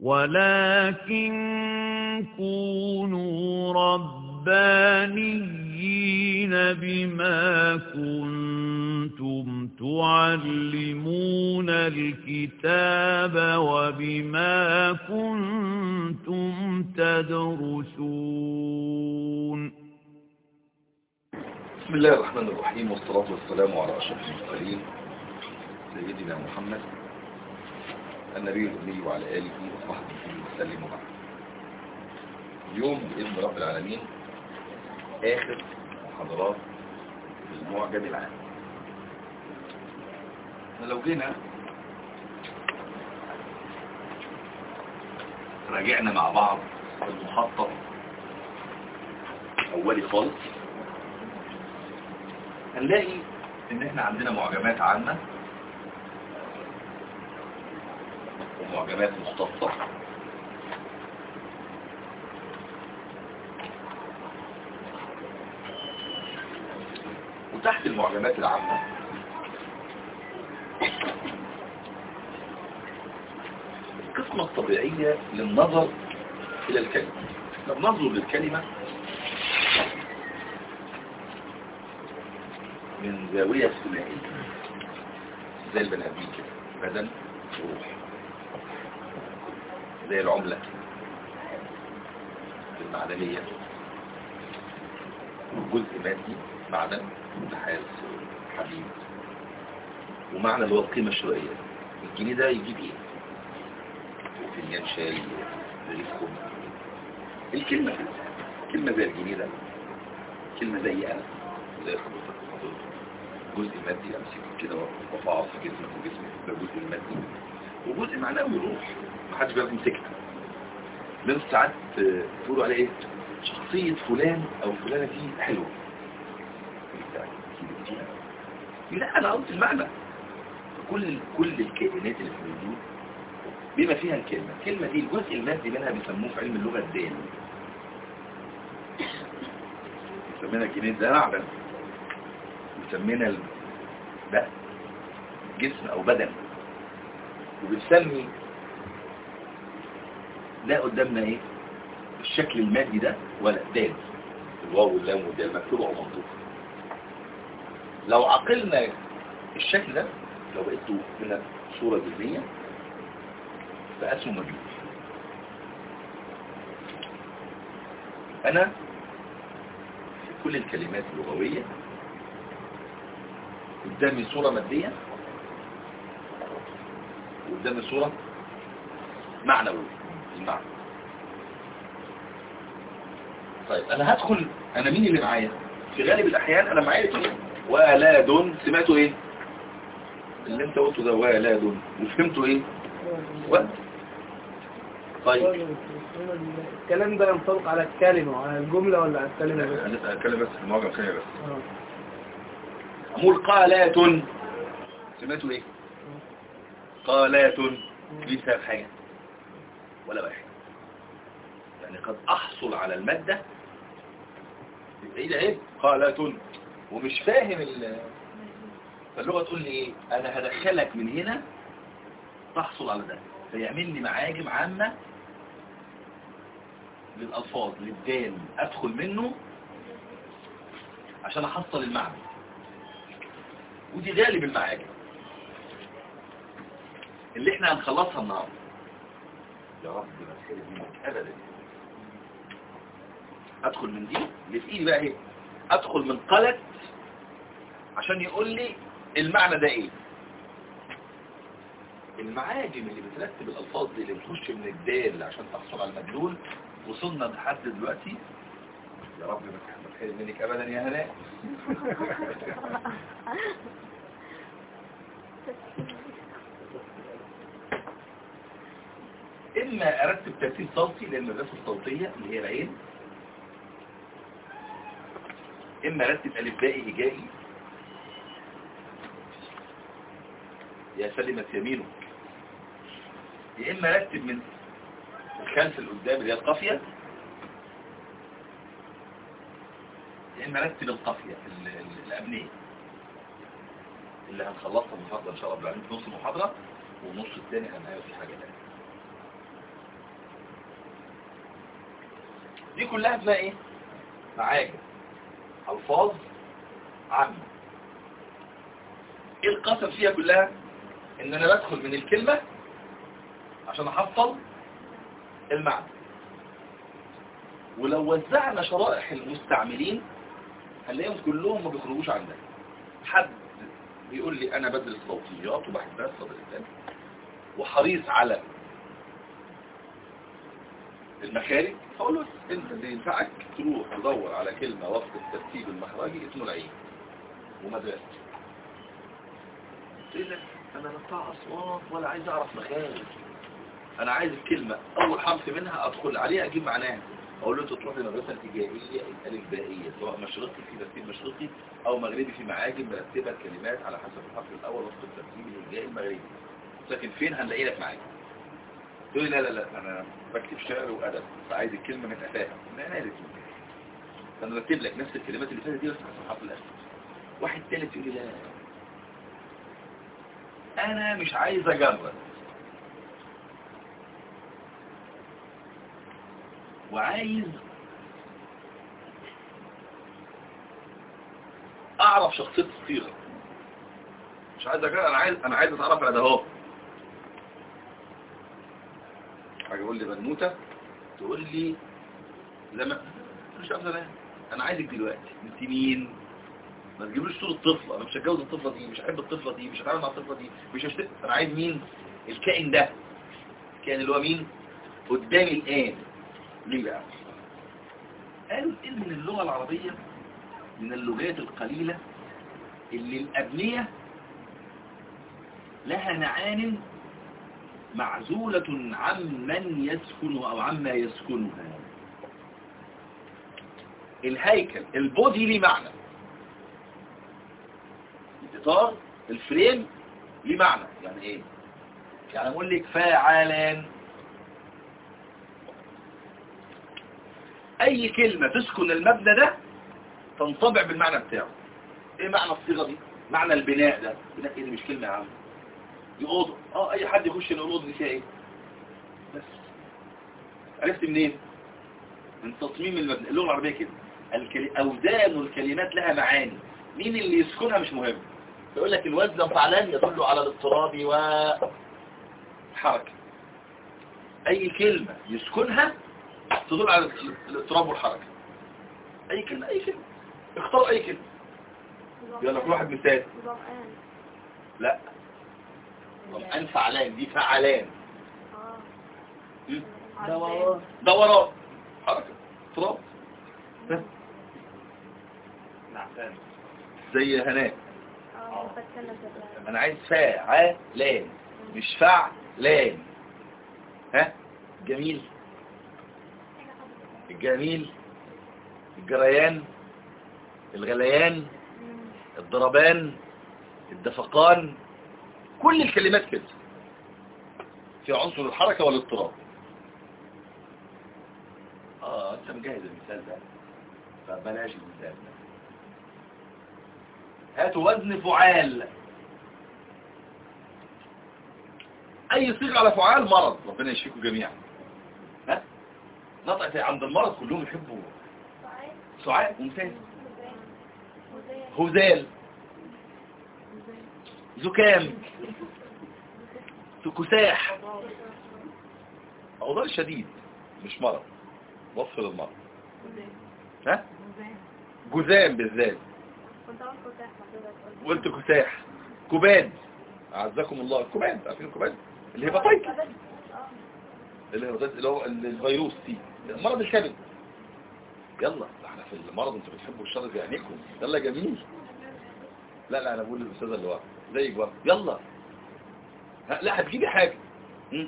ولكن كونوا ربانيين بما كنتم تعلمون الكتاب وبما كنتم تدرسون بسم الله الرحمن الرحيم والصلاة والسلام على أشرف المرسلين سيدنا محمد النبي الأمي وعلى آله وصحبه وسلم وبعد اليوم بإذن رب العالمين آخر محاضرات المعجم العام احنا لو جينا راجعنا مع بعض المخطط أولي خالص هنلاقي ان احنا عندنا معجمات عامة ومعجمات مختصة وتحت المعجمات العامة القسمة الطبيعية للنظر إلى الكلمة لما ننظر للكلمة من زاوية ثنائية زي البني ادمين كده بدن وروح زي العملة المعدنية جزء مادي معدن نحاس حديد ومعنى اللي هو القيمة الشرائية الجنيه ده يجيب ايه وفنيان شاي رغيف خبز الكلمة كده كلمة زي الجنيه ده كلمة زي انا زي حضرتك وحضرتك جزء مادي امسكه كده وافعص في جسمك وجسمك ده جزء المادي وجزء معنوي روح محدش بيعرف يمسكها من ساعات تقولوا على ايه شخصية فلان او فلانة دي حلوة لا انا قلت المعنى كل كل الكائنات اللي في الوجود بما فيها الكلمة الكلمة دي الجزء المادي منها بيسموه في علم اللغة الدال بيسمينا الجنيه ده معدن بيسمينا ال... ده جسم او بدن وبنسمي ده قدامنا ايه الشكل المادي ده ولا دال الواو واللام والدال مكتوبه او منطوقه لو عقلنا الشكل ده لو بقيتوا هنا صورة ذهنية بقى اسمه مجهول انا في كل الكلمات اللغوية قدامي صورة مادية وقدامي صورة معنوية المعنى طيب انا هدخل انا مين اللي معايا في غالب الاحيان انا معايا اثنين ولاد سمعتوا ايه اللي انت قلته ده ولاد وفهمتوا ايه ولد طيب الكلام ده ينطبق على الكلمة وعلى الجملة ولا على الكلمة بس؟ انا اتكلم بس في المواجهة الخير بس أقول قالات سمعتوا ايه قالات دي سبب حاجة ولا واحد يعني قد احصل على المادة يبقى ايه ده ايه قالات ومش فاهم ال فاللغة تقول لي ايه انا هدخلك من هنا تحصل على ده فيعمل لي معاجم عامة للألفاظ للدال أدخل منه عشان أحصل المعنى ودي غالب المعاجم اللي احنا هنخلصها النهارده يا رب ما تخلي منك ابدا ادخل من دي اللي في ايدي بقى ايه ادخل من قلت عشان يقول لي المعنى ده ايه المعاجم اللي بترتب الالفاظ دي اللي بتخش من الدال عشان تحصل على المدلول وصلنا لحد دلوقتي يا رب ما تحرم منك ابدا يا هناء اما ارتب ترتيب صوتي للمدرسة الصوتية اللي هي العين اما ارتب الفبائي هجائي يا سلمت يمينك يا اما ارتب من الخلف القدام اللي هي القافية يا اما ارتب القافية ال- ال- الابنية اللي هنخلصها النهارده ان شاء الله بالعلم في نص المحاضرة والنص الثاني هنعمل في حاجة تانية دي كلها اسمها ايه معاجم الفاظ عامة ايه القسم فيها كلها ان انا بدخل من الكلمة عشان احصل المعنى ولو وزعنا شرائح المستعملين هنلاقيهم كلهم ما بيخرجوش عن ده حد بيقول لي انا بدرس صوتيات وبحبها الصدر الثاني وحريص على المخارج اقول له انت اللي ينفعك تروح تدور على كلمة وفق الترتيب المخرجي اسمه العين ومدرسة ايه ده انا لا بتاع اصوات ولا عايز اعرف مخارج انا عايز الكلمة اول حرف منها ادخل عليها اجيب معناها اقول له انت تروح لمدرسة ابتدائية الالفبائية سواء مشرقي في ترتيب مشرقي او مغربي في معاجم مرتبة الكلمات على حسب الحرف الاول وفق الترتيب الهجائي المغربي لكن فين هنلاقي لك معاجم تقول لي لا لا لا انا بكتب شعر وادب فعايز الكلمة من افاها ما انا عارف فانا برتب لك نفس الكلمات اللي فاتت دي بس على الحرف الاخر واحد تالت يقول لي لا انا مش عايز اجرب وعايز اعرف شخصية الصيغة مش عايز اجرب انا عايز انا عايز اتعرف على ده اهو حاجة يقول لي بنوتة تقول لي زمان مش عارف زمان انا عايزك دلوقتي انت مين ما تجيبليش صورة طفلة انا مش هتجوز الطفلة دي مش هحب الطفلة دي مش هتعامل مع الطفلة دي مش هشتغل انا عايز مين الكائن ده الكائن اللي هو مين قدامي الآن ليه بقى قالوا ان اللغة العربية من اللغات القليلة اللي الأبنية لها معان معزولة عمن يسكن أو عما يسكنها الهيكل البودي ليه معنى الإطار الفريم ليه معنى يعني ايه يعني اقول لك فاعلان اي كلمة تسكن المبنى ده تنطبع بالمعنى بتاعه ايه معنى الصيغة دي معنى البناء ده بناء ايه دي مش كلمة يا عم دي اوضه اه اي حد يخش يقول الاوضه دي فيها ايه بس عرفت منين من تصميم المبنى اللغة العربية كده الكل... اوزان الكلمات لها معاني مين اللي يسكنها مش مهم يقول لك الوزن فعلان يدل على الاضطراب والحركة اي كلمة يسكنها تدل على الاضطراب والحركة اي كلمة اي كلمة اختار اي كلمة يلا كل واحد مثال ظمآن لا ظمآن فعلان دي فعلان اه م? دوران دوران حركة اضطراب نعم زي هناء اه بتكلم بالله انا عايز فاعلان مش فعلان ها جميل الجميل الجريان الغليان الضربان الدفقان كل الكلمات كده في عنصر الحركة والاضطراب اه انت مجهز المثال ده فبلاش المثال ده هاتوا وزن فعال اي صيغة على فعال مرض ربنا يشفيكم جميعا ها نطق عند المرض كلهم يحبوا سعاد ممتاز هزال زكام كساح عضال شديد مش مرض وصف للمرض ها جذام بالذات كنت اقول فتاح حضرتك قلت كساح كباد اعزكم الله الكباد عارفين الكباد اللي هي بطايق اللي هو اللي هو الفيروس دي مرض الكبد يلا احنا في المرض انتوا بتحبوا الشر في عينيكم يلا جميل لا لا انا بقول للاستاذه اللي ورا زيك برضه يلا ها لا هتجيبي حاجه مم.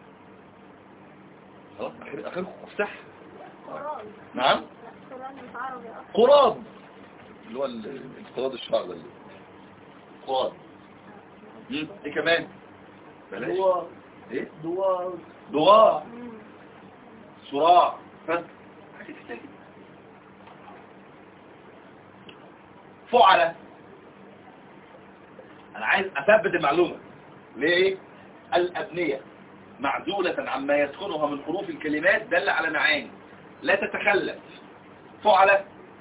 خلاص اخر اخركم مفتاح قرآن نعم قرآن مش عربي اصلا قراب اللي هو ال- انقراض الشعر ده اللي قراب مم. ايه كمان بلاش دوار ايه دوار دعاء مم. صراع ها حاجات كتير جدا. فعلة انا عايز اثبت المعلومة ليه الابنية معزولة عما يسكنها من حروف الكلمات دل على معاني لا تتخلف فعل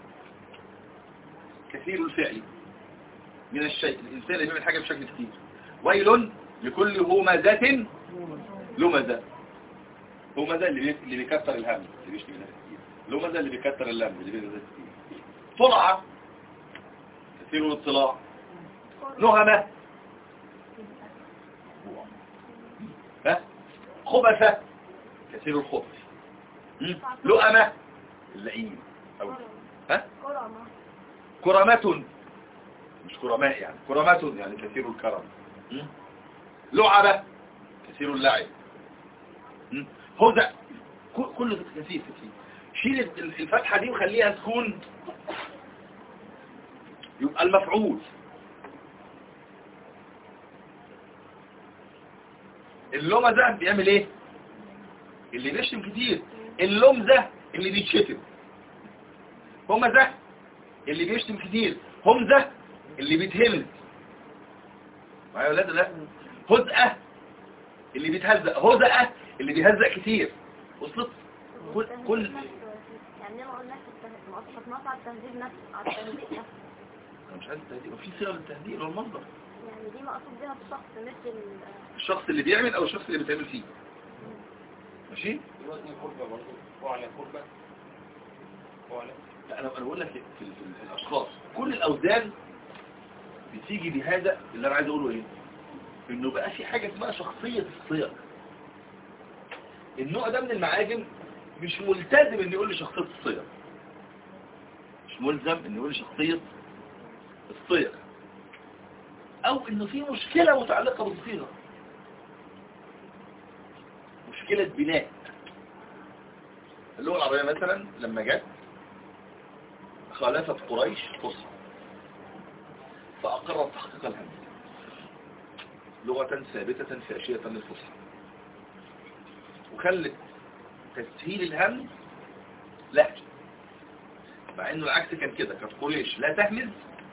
كثير الفعل من الشيء الإنسان اللي بيعمل حاجة بشكل كتير ويل لكل همزة لمزة همزة اللي بي- اللي بيكتر الهم اللي بيشتي منها كتير لمزة اللي بيكتر اللم اللي بينزل كتير طلعة كثير الاطلاع نهمة ها خبثة كثير الخبث م? لؤمة اللئيم أو ها كرمة كرامة مش كرماء يعني كرامة يعني كثير الكرم م? لعبة كثير اللعب م? هدى كل- كل ده كثير كثير شيل ال- الفتحة دي وخليها تكون يبقى المفعول اللومة ده بيعمل ايه اللي بيشتم كتير اللوم ده اللي بيتشتم هما ده اللي بيشتم كتير هم ده اللي بيتهمل معايا يا ولاد لا هدأة اللي بيتهزأ هدأة اللي بيهزأ كتير وصلت كل كل يعني ليه ما قلناش التهذيب ما قصدناش على التهذيب نفسه على التهذيب نفسه أنا مش عايز التهديد وفي صيغه للتهديد والمصدر يعني دي مقصود بيها الشخص مش ال الشخص اللي بيعمل او الشخص اللي بيتعمل فيه ماشي وزن القربة برضه فعل قربة فعل لا انا انا بقول لك في, في, في الاشخاص كل الاوزان بتيجي بهذا اللي انا عايز اقوله ايه انه بقى في حاجه اسمها شخصيه الصيغ النوع ده من المعاجم مش ملتزم انه يقول لي شخصيه الصيغ مش ملزم انه يقول لي شخصيه الصيغ او انه في مشكله متعلقه بالصيغه مشكله بناء اللغه العربيه مثلا لما جت خالفت قريش فصحى فأقرت تحقيق الهمزة لغة ثابتة فاشية للفصحى وخلت تسهيل الهمز لهجة مع انه العكس كان كده كانت قريش لا تهمز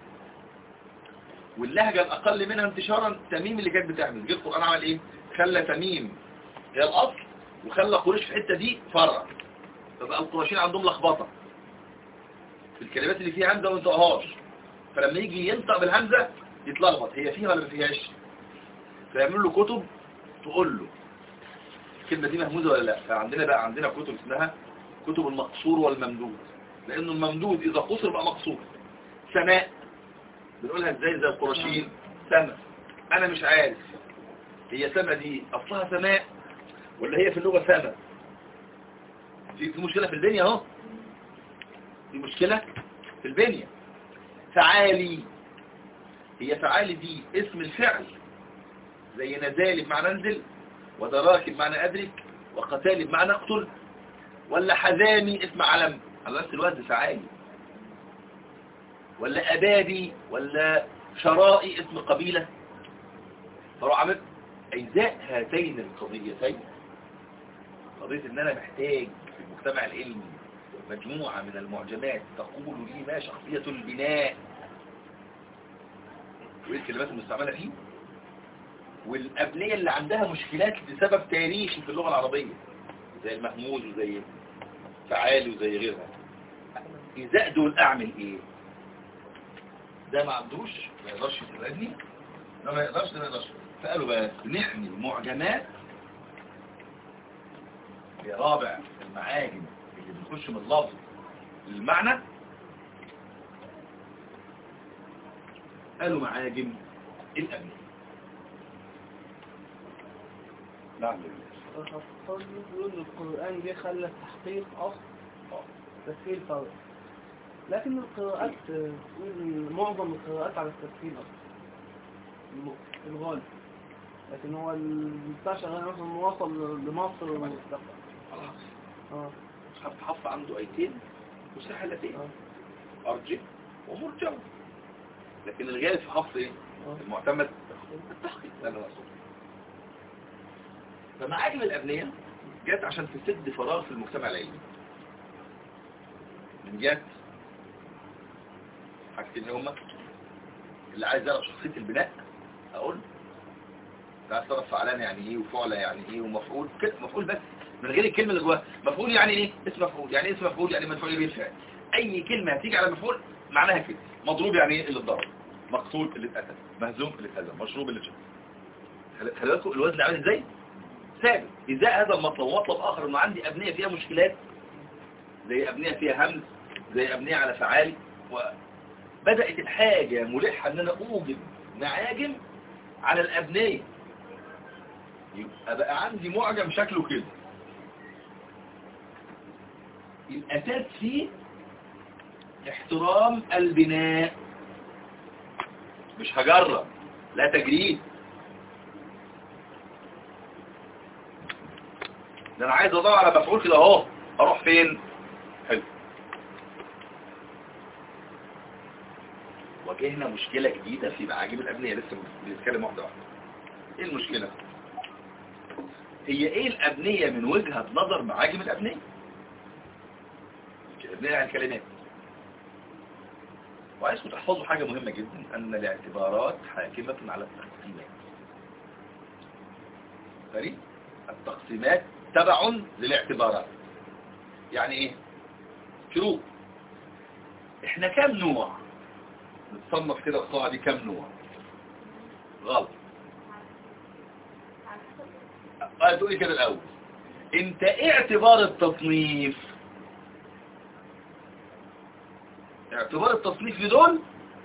واللهجة الأقل منها انتشارا تميم اللي كانت بتهمز جه القرآن عمل ايه خلى تميم هي الأصل وخلى قريش في الحتة دي فرع فبقى القراشين عندهم لخبطة في الكلمات اللي فيها همزة وما ينطقهاش فلما يجي ينطق بالهمزة يتلخبط هي فيها ولا ما فيهاش فيعمل له كتب تقول له الكلمة دي مهموزة ولا لا فعندنا بقى عندنا كتب اسمها كتب المقصور والممدود لأنه الممدود إذا قصر بقى مقصور سماء بنقولها ازاي زي القرشيين سماء أنا مش عارف هي سماء دي أصلها سماء ولا هي في اللغة سماء في في مشكلة في البنية اهو في مشكلة في البنية فعالي هي فعالي دي اسم الفعل زي نزالي بمعنى انزل ودراكي بمعنى ادرك وقتالي بمعنى اقتل ولا حزامي اسم علم على نفس الوقت فعالي ولا ابابي ولا شرائي اسم قبيلة فروح عمل اجزاء هاتين القضيتين قضية ان انا محتاج في المجتمع العلمي مجموعة من المعجمات تقول لي ما شخصية البناء وايه الكلمات المستعملة فيه والأبنية اللي عندها مشكلات بسبب تاريخي في اللغة العربية زي المهموز وزي فعال وزي غيرها إذا دول أعمل إيه ده ما عندوش ما يقدرش يساعدني ده ما يقدرش ده ما يقدرش فقالوا بقى نعمل معجمات برابع المعاجم اللي بنخش من اللفظ للمعنى قالوا معاجم الأبنية نعم الخطاب بيقول إن القرآن جه خلى التحقيق أصل تسهيل فرع لكن القراءات آه، تقول إن معظم القراءات على التسهيل أصلا الم- الغالب لكن هو ال- بتاع شغال مثلا وصل لمصر و... خلاص اه مصحف حفص عنده ايتين وسهلتين اه ارجع ومرجع لكن الغالب في حفص ايه اه المعتمد التحقيق ده اللي أنا أقصده. فمعاجم الأبنية جت عشان تسد فراغ في المجتمع العلمي من جهة حاجتين هما اللي عايز يعرف شخصية البناء أقول ده عايز تعرف فعلان يعني ايه وفعلة يعني ايه ومفعول كده مفعول بس من غير الكلمة اللي جواها مفعول يعني ايه اسم مفعول يعني ايه اسم مفعول يعني مفعول به الفعل اي كلمة هتيجي على مفعول معناها كده مضروب يعني ايه اللي اتضرب مقتول اللي اتقتل مهزوم اللي اتهزم مشروب اللي اتشرب خلي خلي بالكم الوزن عامل ازاي ثابت ازاي هذا المطلب ومطلب اخر انه عندي ابنية فيها مشكلات زي ابنية فيها همز زي ابنية على فعالي وبدأت الحاجة ملحة ان انا اوجد معاجم على الابنية يبقى بقى عندي معجم شكله كده الاساس فيه احترام البناء مش هجرب لا تجريد ده انا عايز ادور على مفعول كده اهو اروح فين حلو واجهنا مشكلة جديدة في معاجم الأبنية لسه بنتكلم واحدة واحدة ايه المشكلة هي ايه الأبنية من وجهة نظر معاجم الأبنية الأبنية يعني كلمات وعايزكم تحفظوا حاجة مهمة جدا أن الاعتبارات حاكمة على التقسيمات فريق التقسيمات تبع للاعتبارات يعني ايه شروط احنا كام نوع نتصنف كده القاعدة دي كام نوع غلط قال تقولي كده الاول انت ايه اعتبار التصنيف اعتبار التصنيف لدول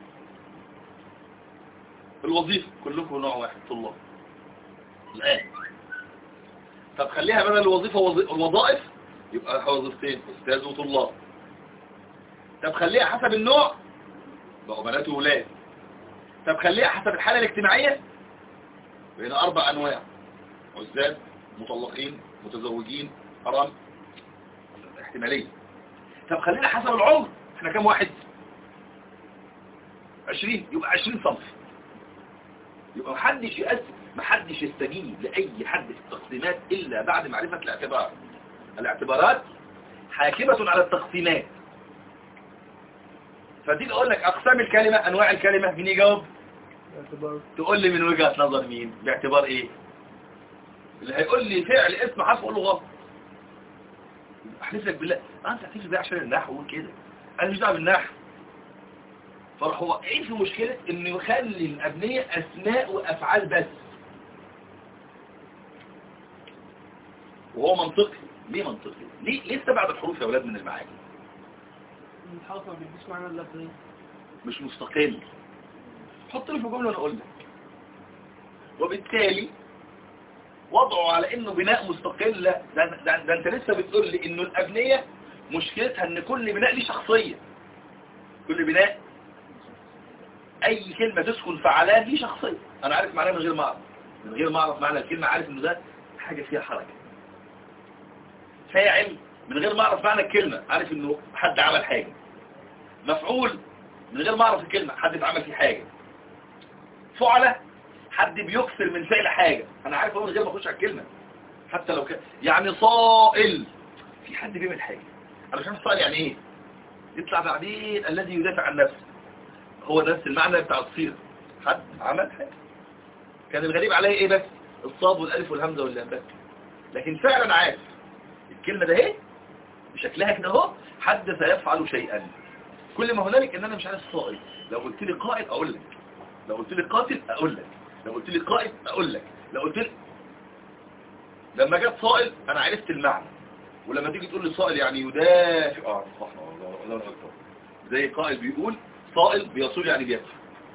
الوظيفة كلكم نوع واحد طلاب الآن طب خليها بدل الوظيفة وظي- الوظائف يبقى وظيفتين أستاذ وطلاب طب خليها حسب النوع بقوا بنات وولاد طب خليها حسب الحالة الاجتماعية بين أربع أنواع عزاب مطلقين متزوجين حرام احتمالية طب خلينا حسب العمر احنا كام واحد عشرين يبقى عشرين صنف يبقى محدش يأسف محدش يستجيب لأي حد في التقسيمات إلا بعد معرفة الاعتبار الاعتبارات حاكمة على التقسيمات فتيجي أقول لك أقسام الكلمة أنواع الكلمة مين يجاوب اعتبار تقول لي من وجهة نظر مين باعتبار ايه اللي هيقول لي فعل اسم حرف اقول له غلط احلف لك بالله آه انت هتحلف بيه عشان النحو وكده انا مش دعوه بالنحو فراح هو ايه في مشكلة انه يخلي الابنية اسماء وافعال بس وهو منطقي ليه منطقي ليه ليه استبعد الحروف يا اولاد من المعاني الحرف ما بيديش معنى الا بايه مش مستقل حط لي في جملة وانا اقول لك وبالتالي وضعه على انه بناء مستقل لا ده, ده, ده انت لسه بتقول لي انه الابنية مشكلتها ان كل بناء ليه شخصية كل بناء اي كلمة تسكن فعلان ليه شخصية انا عارف معناها من غير ما اعرف من غير ما اعرف معنى الكلمة عارف انه ده حاجة فيها حركة فاعل من غير ما اعرف معنى الكلمة عارف انه حد عمل حاجة مفعول من غير ما اعرف الكلمة حد اتعمل فيه حاجة فعلة حد بيكسر من فعل حاجة انا عارف هو من غير ما اخش على الكلمة حتى لو كان يعني صائل في حد بيعمل حاجة انا مش عارف صائل يعني ايه يطلع بعدين الذي يدافع عن نفسه هو نفس المعنى بتاع الصيغة حد عمل حاجة كان الغريب عليه ايه بس الصاد والالف والهمزة واللام بس لكن فعلا عارف الكلمة ده ايه بشكلها كده اهو حد سيفعل شيئا كل ما هنالك ان انا مش عارف صائل لو قلت لي قائد اقول لك لو قلت لي قاتل اقول لك لو قلت لي قائد اقول لك لو قلت لي لما جت صائل انا عرفت المعنى ولما تيجي تقول لي صائل يعني يدافع اه صح والله والله اكبر زي قائل بيقول صائل بيصول يعني بيدفع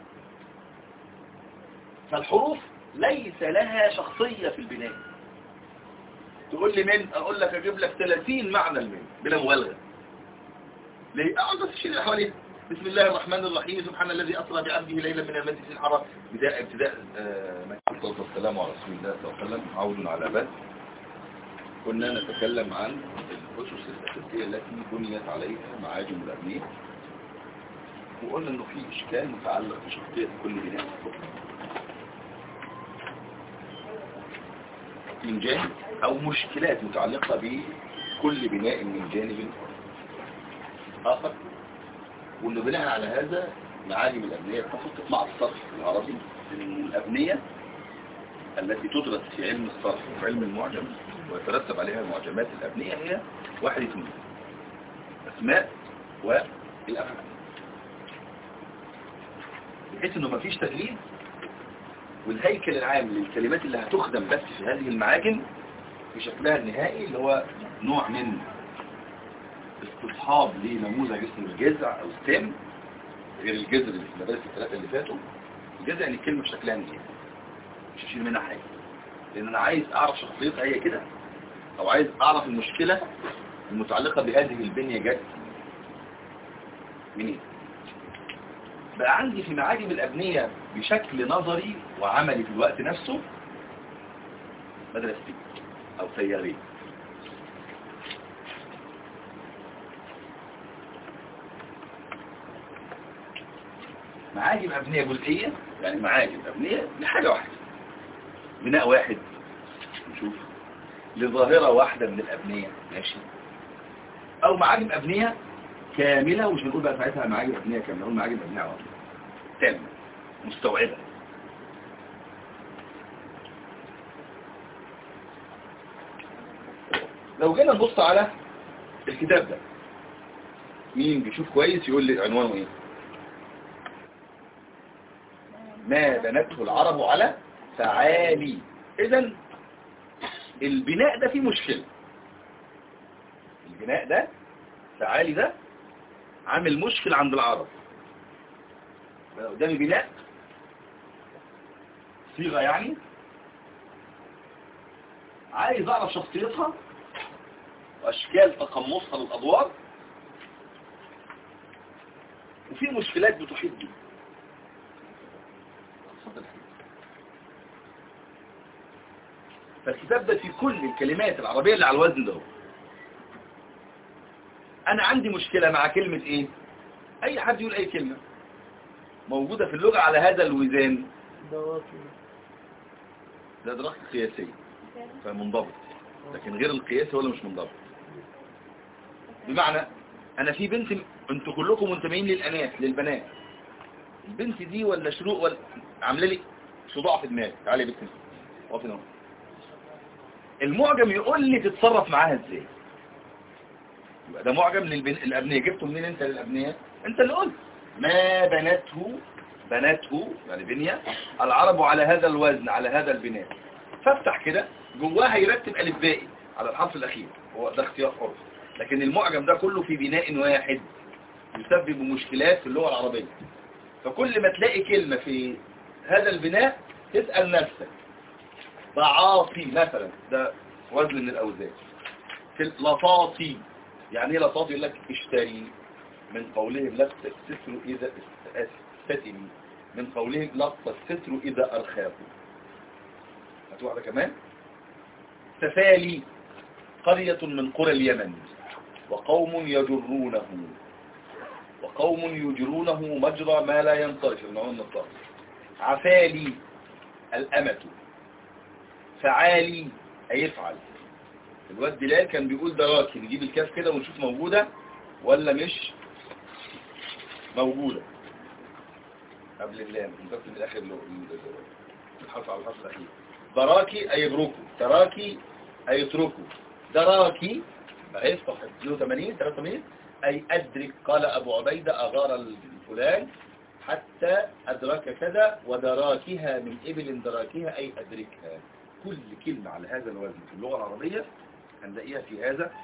فالحروف ليس لها شخصية في البناء تقول لي من اقول لك اجيب لك 30 معنى المن بلا مبالغه ليه اقعد بس اشيل اللي حواليها بسم الله الرحمن الرحيم سبحان الذي اسرى بعبده ليلا من المسجد الحرام بداء ابتداء والصلاه والسلام على رسول الله صلى الله عليه وسلم عود على بث كنا نتكلم عن الاسس الاساسيه التي بنيت عليها معاجم الابنيه وقلنا انه في اشكال متعلق بشخصيه كل بناء من جانب او مشكلات متعلقة بكل بناء من جانب اخر وانه بناء على هذا معالم الابنية اتفقت مع الصرف العربي ان الابنية التي تدرس في علم الصرف وفي علم المعجم ويترتب عليها المعجمات الأبنية هي واحد اثنين أسماء والأفعال بحيث انه مفيش تغليب والهيكل العام للكلمات اللي هتخدم بس في هذه المعاجم بشكلها النهائي اللي هو نوع من استصحاب لنموذج اسمه الجذع او ستيم غير الجذر اللي في المدارس الثلاثة اللي فاتوا الجذع يعني الكلمة بشكلها نهائي مش هشيل منها حاجة لان انا عايز اعرف شخصيتها هي كده او عايز اعرف المشكلة المتعلقة بهذه البنية جت منين بقى عندي في معاجم الأبنية بشكل نظري وعملي في الوقت نفسه مدرستين أو سيارين معاجم أبنية جزئية يعني معاجم أبنية لحاجة واحدة بناء واحد نشوف لظاهرة واحدة من الأبنية ماشي أو معاجم أبنية كاملة ومش هنقول بقى ساعتها معاجم أبنية كاملة نقول معاجم أبنية واحدة تامة مستوعبة لو جينا نبص على الكتاب ده مين بيشوف كويس يقول لي عنوانه ايه ما بنته العرب على فعالي اذا البناء ده فيه مشكلة البناء ده فعالي ده عامل مشكل عند العرب بقى قدامي بناء صيغة يعني عايز اعرف شخصيتها واشكال تقمصها للادوار وفي مشكلات بتحيط بيه فالكتاب ده في كل الكلمات العربية اللي على الوزن ده انا عندي مشكلة مع كلمة ايه اي حد يقول اي كلمة موجودة في اللغة على هذا الوزان دواكي ده دراسة قياسية فمنضبط لكن غير القياسي هو اللي مش منضبط بمعنى انا في بنت انتوا كلكم منتمين للاناث للبنات البنت دي ولا شروق ولا عامله لي صداع في دماغي تعالي يا بنت اقفي هنا المعجم يقول لي تتصرف معاها ازاي يبقى ده معجم للبن... الابنيه جبته منين انت للابنيه انت اللي قلت ما بنته بنته يعني بنيه العرب على هذا الوزن على هذا البناء فافتح كده جواها يرتب الفبائي على الحرف الاخير هو ده اختيار حر لكن المعجم ده كله في بناء واحد يسبب مشكلات في اللغة العربية فكل ما تلاقي كلمة في هذا البناء تسأل نفسك ضعاطي مثلا ده وزن من الأوزان في لطاطي يعني ايه لطاطي يقول لك اشتري من قولهم لط الستر إذا استتمي من قولهم لط الستر إذا أرخاه هات واحدة كمان تفالي قرية من قرى اليمن وقوم يجرونه وقوم يجرونه مجرى ما لا ينصرف المعنى النصارى عفالي الأمة فعالي أي يفعل الواد دلال كان بيقول دراكي نجيب الكاف كده ونشوف موجودة ولا مش موجودة قبل اللام نبقى من الآخر له الحرف على الحرف الأخير دراكي أي يبركوا تراكي أي يتركوا دراكي بقى يفتح 82 83 أي أدرك قال أبو عبيدة أغار الفلان حتى أدرك كذا ودراكها من إبل دراكها أي أدركها كل كلمة على هذا الوزن في اللغة العربية هنلاقيها في هذا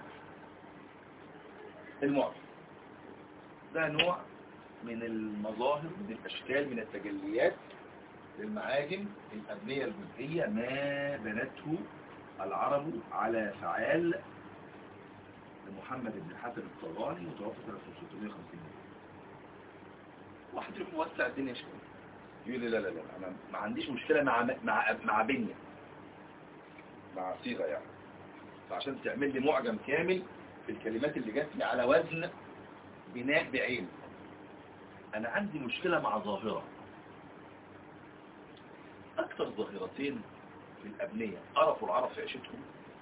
المعرف ده نوع من المظاهر من الأشكال من التجليات للمعاجم الأبنية الجزئية ما بنته العرب على فعال لمحمد بن حاتم الطبراني متوفى سنة 650 واحد يروح موسع الدنيا شوية يقول لي لا لا لا انا ما عنديش مشكلة مع مع مع بنية مع صيغة يعني فعشان تعمل لي معجم كامل في الكلمات اللي جات لي على وزن بناء بعين انا عندي مشكلة مع ظاهرة اكثر ظاهرتين في الابنية عرفوا العرب في عيشتهم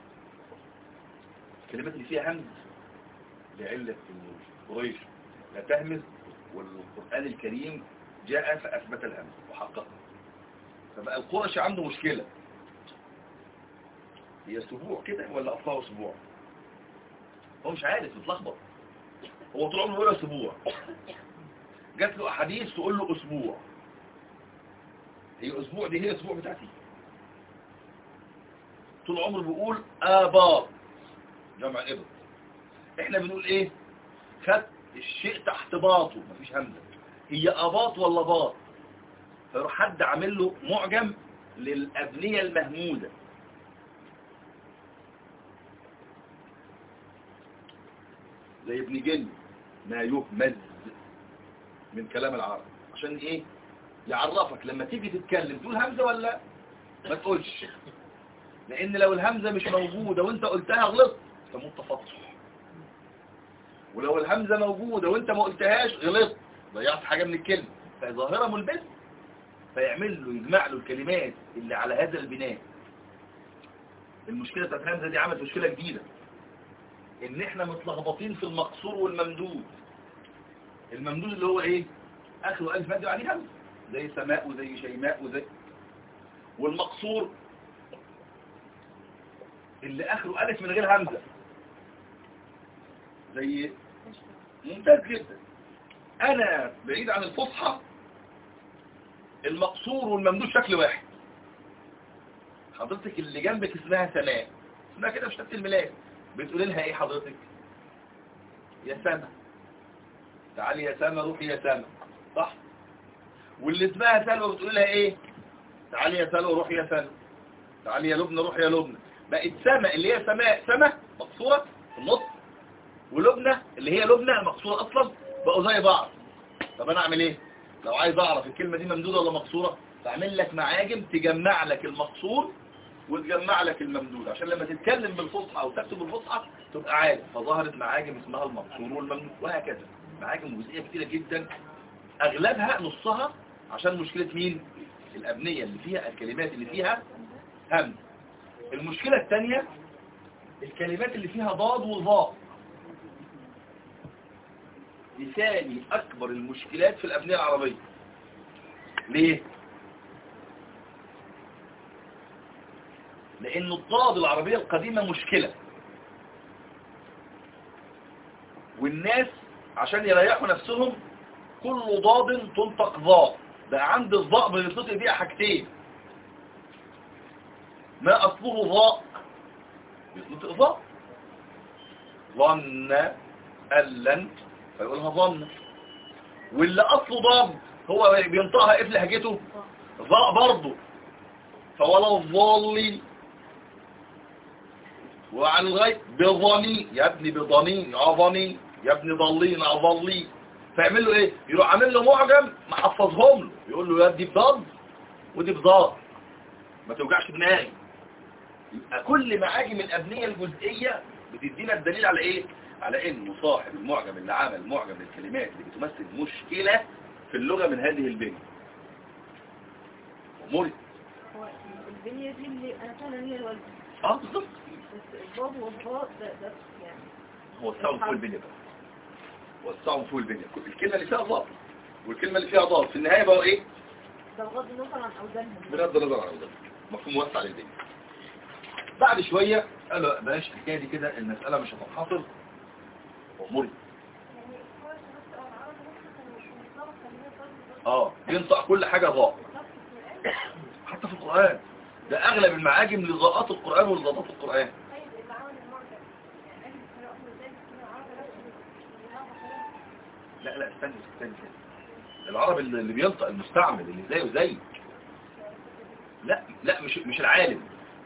الكلمات اللي فيها همز لعلة قريش لا تهمز والقرآن الكريم جاء فأثبت الهمز وحققه فبقى القرش عنده مشكلة هي سبوع كده ولا أصلها أسبوع هو مش عارف متلخبط هو طول عمره بيقول أسبوع جات له أحاديث تقول له أسبوع هي أسبوع دي هي أسبوع بتاعتي طول عمره بيقول آباط جمع إبط احنا بنقول ايه خد الشيء تحت باطه مفيش همزة هي أباط ولا باط فيروح حد عامل له معجم للأبنية المهمودة زي ابن جن ما يهمز من كلام العرب عشان ايه يعرفك لما تيجي تتكلم تقول همزة ولا ما تقولش لان لو الهمزة مش موجودة وانت قلتها غلط تموت تفطح ولو الهمزة موجودة وانت ما قلتهاش غلط ضيعت حاجة من الكلمة فظاهرة ملبسة فيعمل له يجمع له الكلمات اللي على هذا البناء المشكلة بتاعت الهمزة دي عملت مشكلة جديدة ان احنا متلخبطين في المقصور والممدود الممدود اللي هو ايه اخره الف مادي وعليه همزة زي سماء وزي شيماء وزي والمقصور اللي اخره الف من غير همزة زي ممتاز جدا انا بعيد عن الفصحى المقصور والممدود شكل واحد حضرتك اللي جنبك اسمها سماء اسمها كده في شكل الميلاد بتقول لها ايه حضرتك يا سما تعالي يا سما روحي يا سما صح واللي اسمها سلوى بتقول لها ايه تعالي يا سلوى روحي يا سلوى تعالي يا لبنى روحي يا لبنى بقت سما اللي هي سماء سما مقصورة في النص ولبنى اللي هي لبنى مقصورة اصلا بقوا زي بعض طب انا اعمل ايه لو عايز اعرف الكلمة دي ممدودة ولا مقصورة تعمل لك معاجم تجمع لك المقصور وتجمع لك الممدود عشان لما تتكلم بالفصحى او تكتب بالفصحى تبقى عارف فظهرت معاجم اسمها المقصور والممدود وهكذا معاجم جزئية كتيرة جدا اغلبها نصها عشان مشكلة مين الابنية اللي فيها الكلمات اللي فيها هم المشكلة الثانية الكلمات اللي فيها ضاد وظاء دي ثاني اكبر المشكلات في الابنية العربية ليه لأن الضاد العربية القديمة مشكلة والناس عشان يريحوا نفسهم كل ضاد تنطق ضاء بقى عند الضاء بنطلق بيها حاجتين ما أصله ضاء بيطلق ضاء ظن ألن فيقولها ظن واللي أصله ضاد هو بينطقها ايه في لهجته ضاء برضه فولا الظالين وعن الغيب بضني يا ابني بضني عظني يا ابني ضلين عظلي فيعمل له ايه يروح عامل له معجم محفظهم له يقول له يا دي بضاد ودي بضاد ما توجعش دماغي يبقى كل معاجم الابنيه الجزئيه بتدينا الدليل على ايه على انه صاحب المعجم اللي عمل معجم للكلمات اللي بتمثل مشكله في اللغه من هذه البنيه اموري هو البنية دي اللي أنا فعلا هي الوالدة اه بالظبط بس الباب والضاء ده ده يعني وسعوا فوق البنية بقى وسعوا فوق البنية الكلمة اللي فيها ضاد والكلمة اللي فيها ضاد في النهاية بقى ايه ده بغض النظر عن أوزانهم بغض النظر عن ده مفهوم وسع للبنية بعد شوية قالوا بلاش الحكاية دي كده المسألة مش هتنحصر اموري اه ينطق كل حاجة ضاء حتى في القرآن ده اغلب المعاجم لضاءات القرآن ولضاءات القرآن لا لا استنى استنى العرب اللي اللي بينطق المستعمل اللي زيه زي لا لا مش مش العالم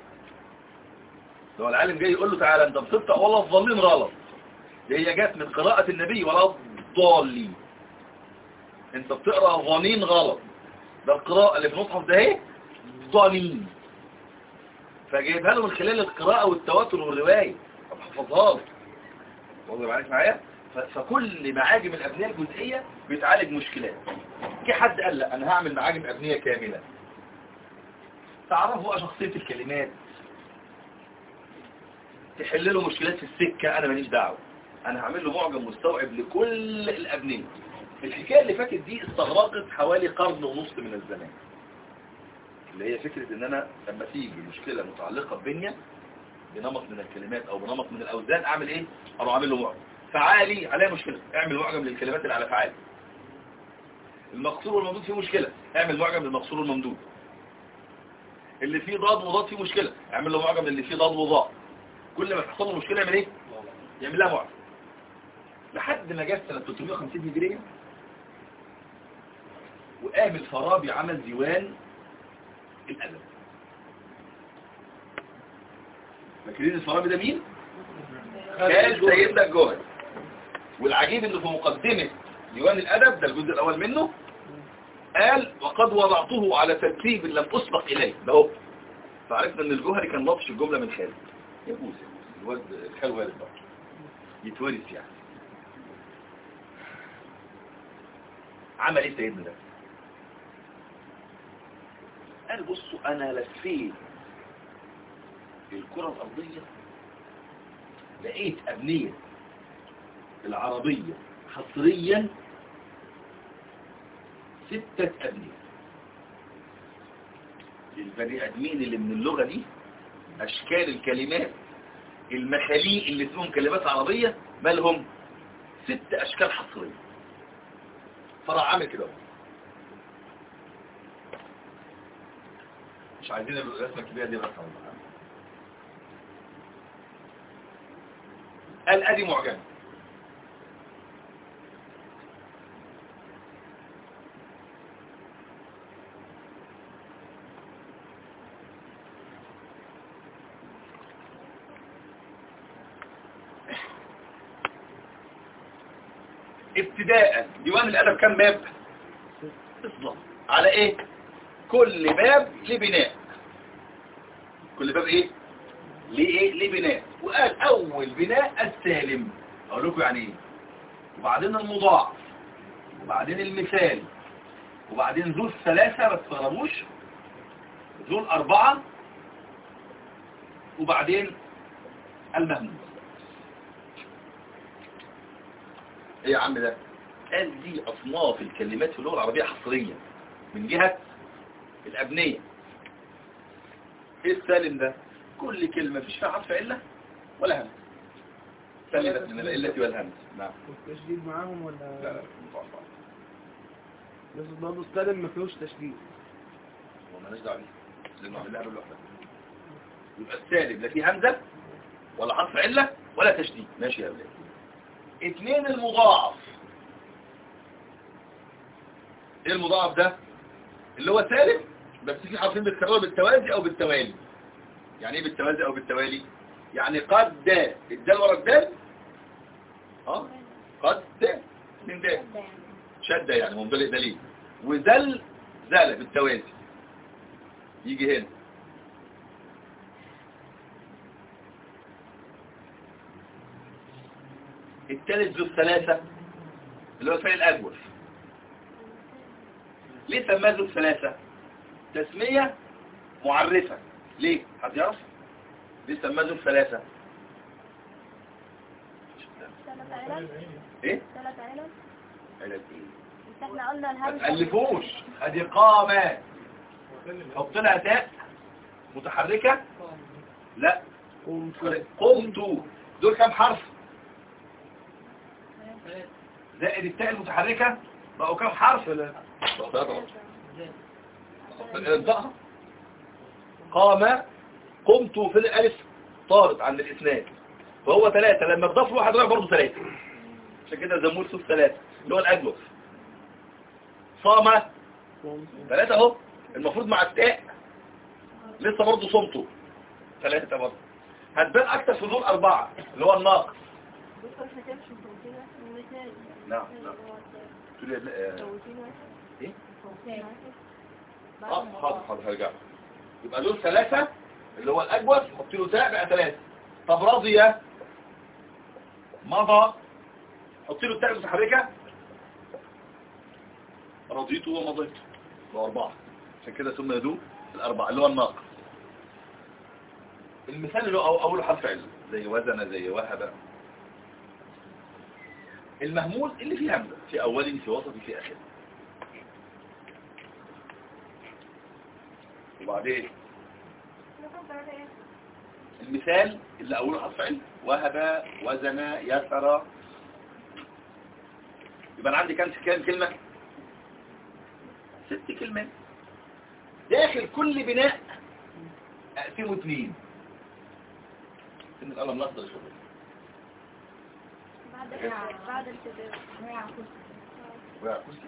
لو العالم جاي يقول له تعالى انت بتنطق ولا الظالمين غلط دي هي جت من قراءة النبي ولا الضالين انت بتقرأ ظنين غلط ده القراءة اللي في المصحف ده ايه ظنين فجايبها له من خلال القراءة والتواتر والرواية طب حفظها له واضح معاك معايا ف- فكل معاجم الأبنية الجزئية بيتعالج مشكلات جه حد قال لا أنا هعمل معاجم أبنية كاملة تعرفوا بقى شخصية الكلمات تحل له مشكلات في السكة أنا ماليش دعوة أنا هعمل له معجم مستوعب لكل الأبنية الحكاية اللي فاتت دي استغرقت حوالي قرن ونص من الزمان اللي هي فكرة ان انا لما تيجي مشكلة متعلقة ببنية بنمط من الكلمات او بنمط من الاوزان اعمل ايه اروح اعمل له معجم فعالي عليه مشكلة اعمل معجم للكلمات اللي على فعال المقصور والممدود فيه مشكلة اعمل معجم للمقصور والممدود اللي فيه ضاد وضاد فيه مشكلة اعمل له معجم اللي فيه ضاد وضاء كل ما تحصل له مشكلة يعمل ايه يعمل لها معجم لحد ما جت سنة 350 هجرية وقام الفارابي عمل ديوان الأدب فاكرين الفارابي ده مين؟ كان سيدنا الجوهري والعجيب انه في مقدمة ديوان الأدب ده الجزء الأول منه قال وقد وضعته على ترتيب لم أسبق إليه ده هو فعرفنا ان الجوهري كان لطش الجملة من خالد يجوز الواد الخال والد بقى يتورث يعني عمل ايه سيدنا ده قال بصوا انا لفيت الكرة الارضية لقيت ابنية العربية حصريا ستة ابنية البني ادمين اللي من اللغة دي اشكال الكلمات المخاليق اللي اسمهم كلمات عربية مالهم ست اشكال حصرية فراح عامل كده مش عايزين الرسمة الكبيرة دي بس قال ادي معجم ابتداء ديوان الادب كم باب بالظبط على ايه كل باب لبناء كل باب ايه ليه لبناء وقال اول بناء السالم اقول لكم يعني ايه وبعدين المضاعف وبعدين المثال وبعدين ذو الثلاثة ما تستغربوش ذو الأربعة وبعدين المهموم ايه يا عم ده قال دي أصناف الكلمات في اللغة العربية حصرية من جهة الأبنية ايه السالم ده كل كلمة فيش فيها حرف علة ولا همس سلمت من العلة والهمس نعم تشديد معاهم ولا لا لا مضاعف. بس برضه السالم ما فيهوش تشديد هو مالناش دعوه بيه لانه عامل لها لوحدها يبقى السالب لا فيه همزه ولا حرف عله ولا تشديد ماشي يا اولاد اثنين المضاعف ايه المضاعف ده اللي هو سالب بس في حرفين بيتكرروا بالتوازي او بالتوالي يعني ايه بالتوازي او بالتوالي يعني قد دا الدال ورا الدال اه قد دا من دال شدة يعني ممتلئ دليل وزل زال بالتوازي يجي هنا الثالث ذو الثلاثة اللي هو فعل الأجوف ليه سماه ذو الثلاثة تسمية معرفة ليه حد يعرف ليه سماه ذو الثلاثة ثلاث علل ايه ثلاث علل علاج ايه بس احنا قلنا ما الهمزة تألفوش ادي قامة حط لها تاء متحركة لا قمت دول كام حرف زائد التاء المتحركة بقوا كام حرف بقوا ثلاثة انطقها قام قمت في الالف طارت عن الاسناد فهو ثلاثة لما تضاف له واحد راح برضه ثلاثة عشان كده زمول صوت ثلاثة اللي هو الاجوف صام ثلاثة اهو المفروض مع التاء لسه برضه صمته ثلاثة برضه هتبان اكتر في دول اربعة اللي هو الناقص دكتور احنا كده مش مفوتين المثال نعم نعم تقول لي لا، آه، ايه اه حاضر حاضر هرجع يبقى دول ثلاثة اللي هو الأجوف حط له تاء بقى ثلاثة طب راضية مضى حط له التاء المتحركة رضيته ومضيته ده أربعة عشان كده ثم يدوب الأربعة اللي هو الناقص المثال اللي هو أول حرف علم زي وزن زي وهب المهمول اللي فيه همزة في أول في وسط في آخر وبعدين المثال اللي أوله حرف علم وهب وزن يسر يبقى أنا عندي كام كام كلمة ست كلمات داخل كل بناء أقسمه اثنين سن القلم الأخضر شوية بعد بعد الكتاب وقع كرسي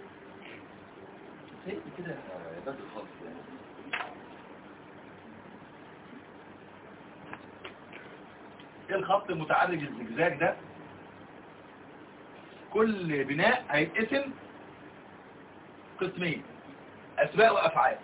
سيب كده يا بدر خالص يعني ايه الخط المتعرج الزجزاج ده كل بناء هيتقسم قسمين اسماء وافعال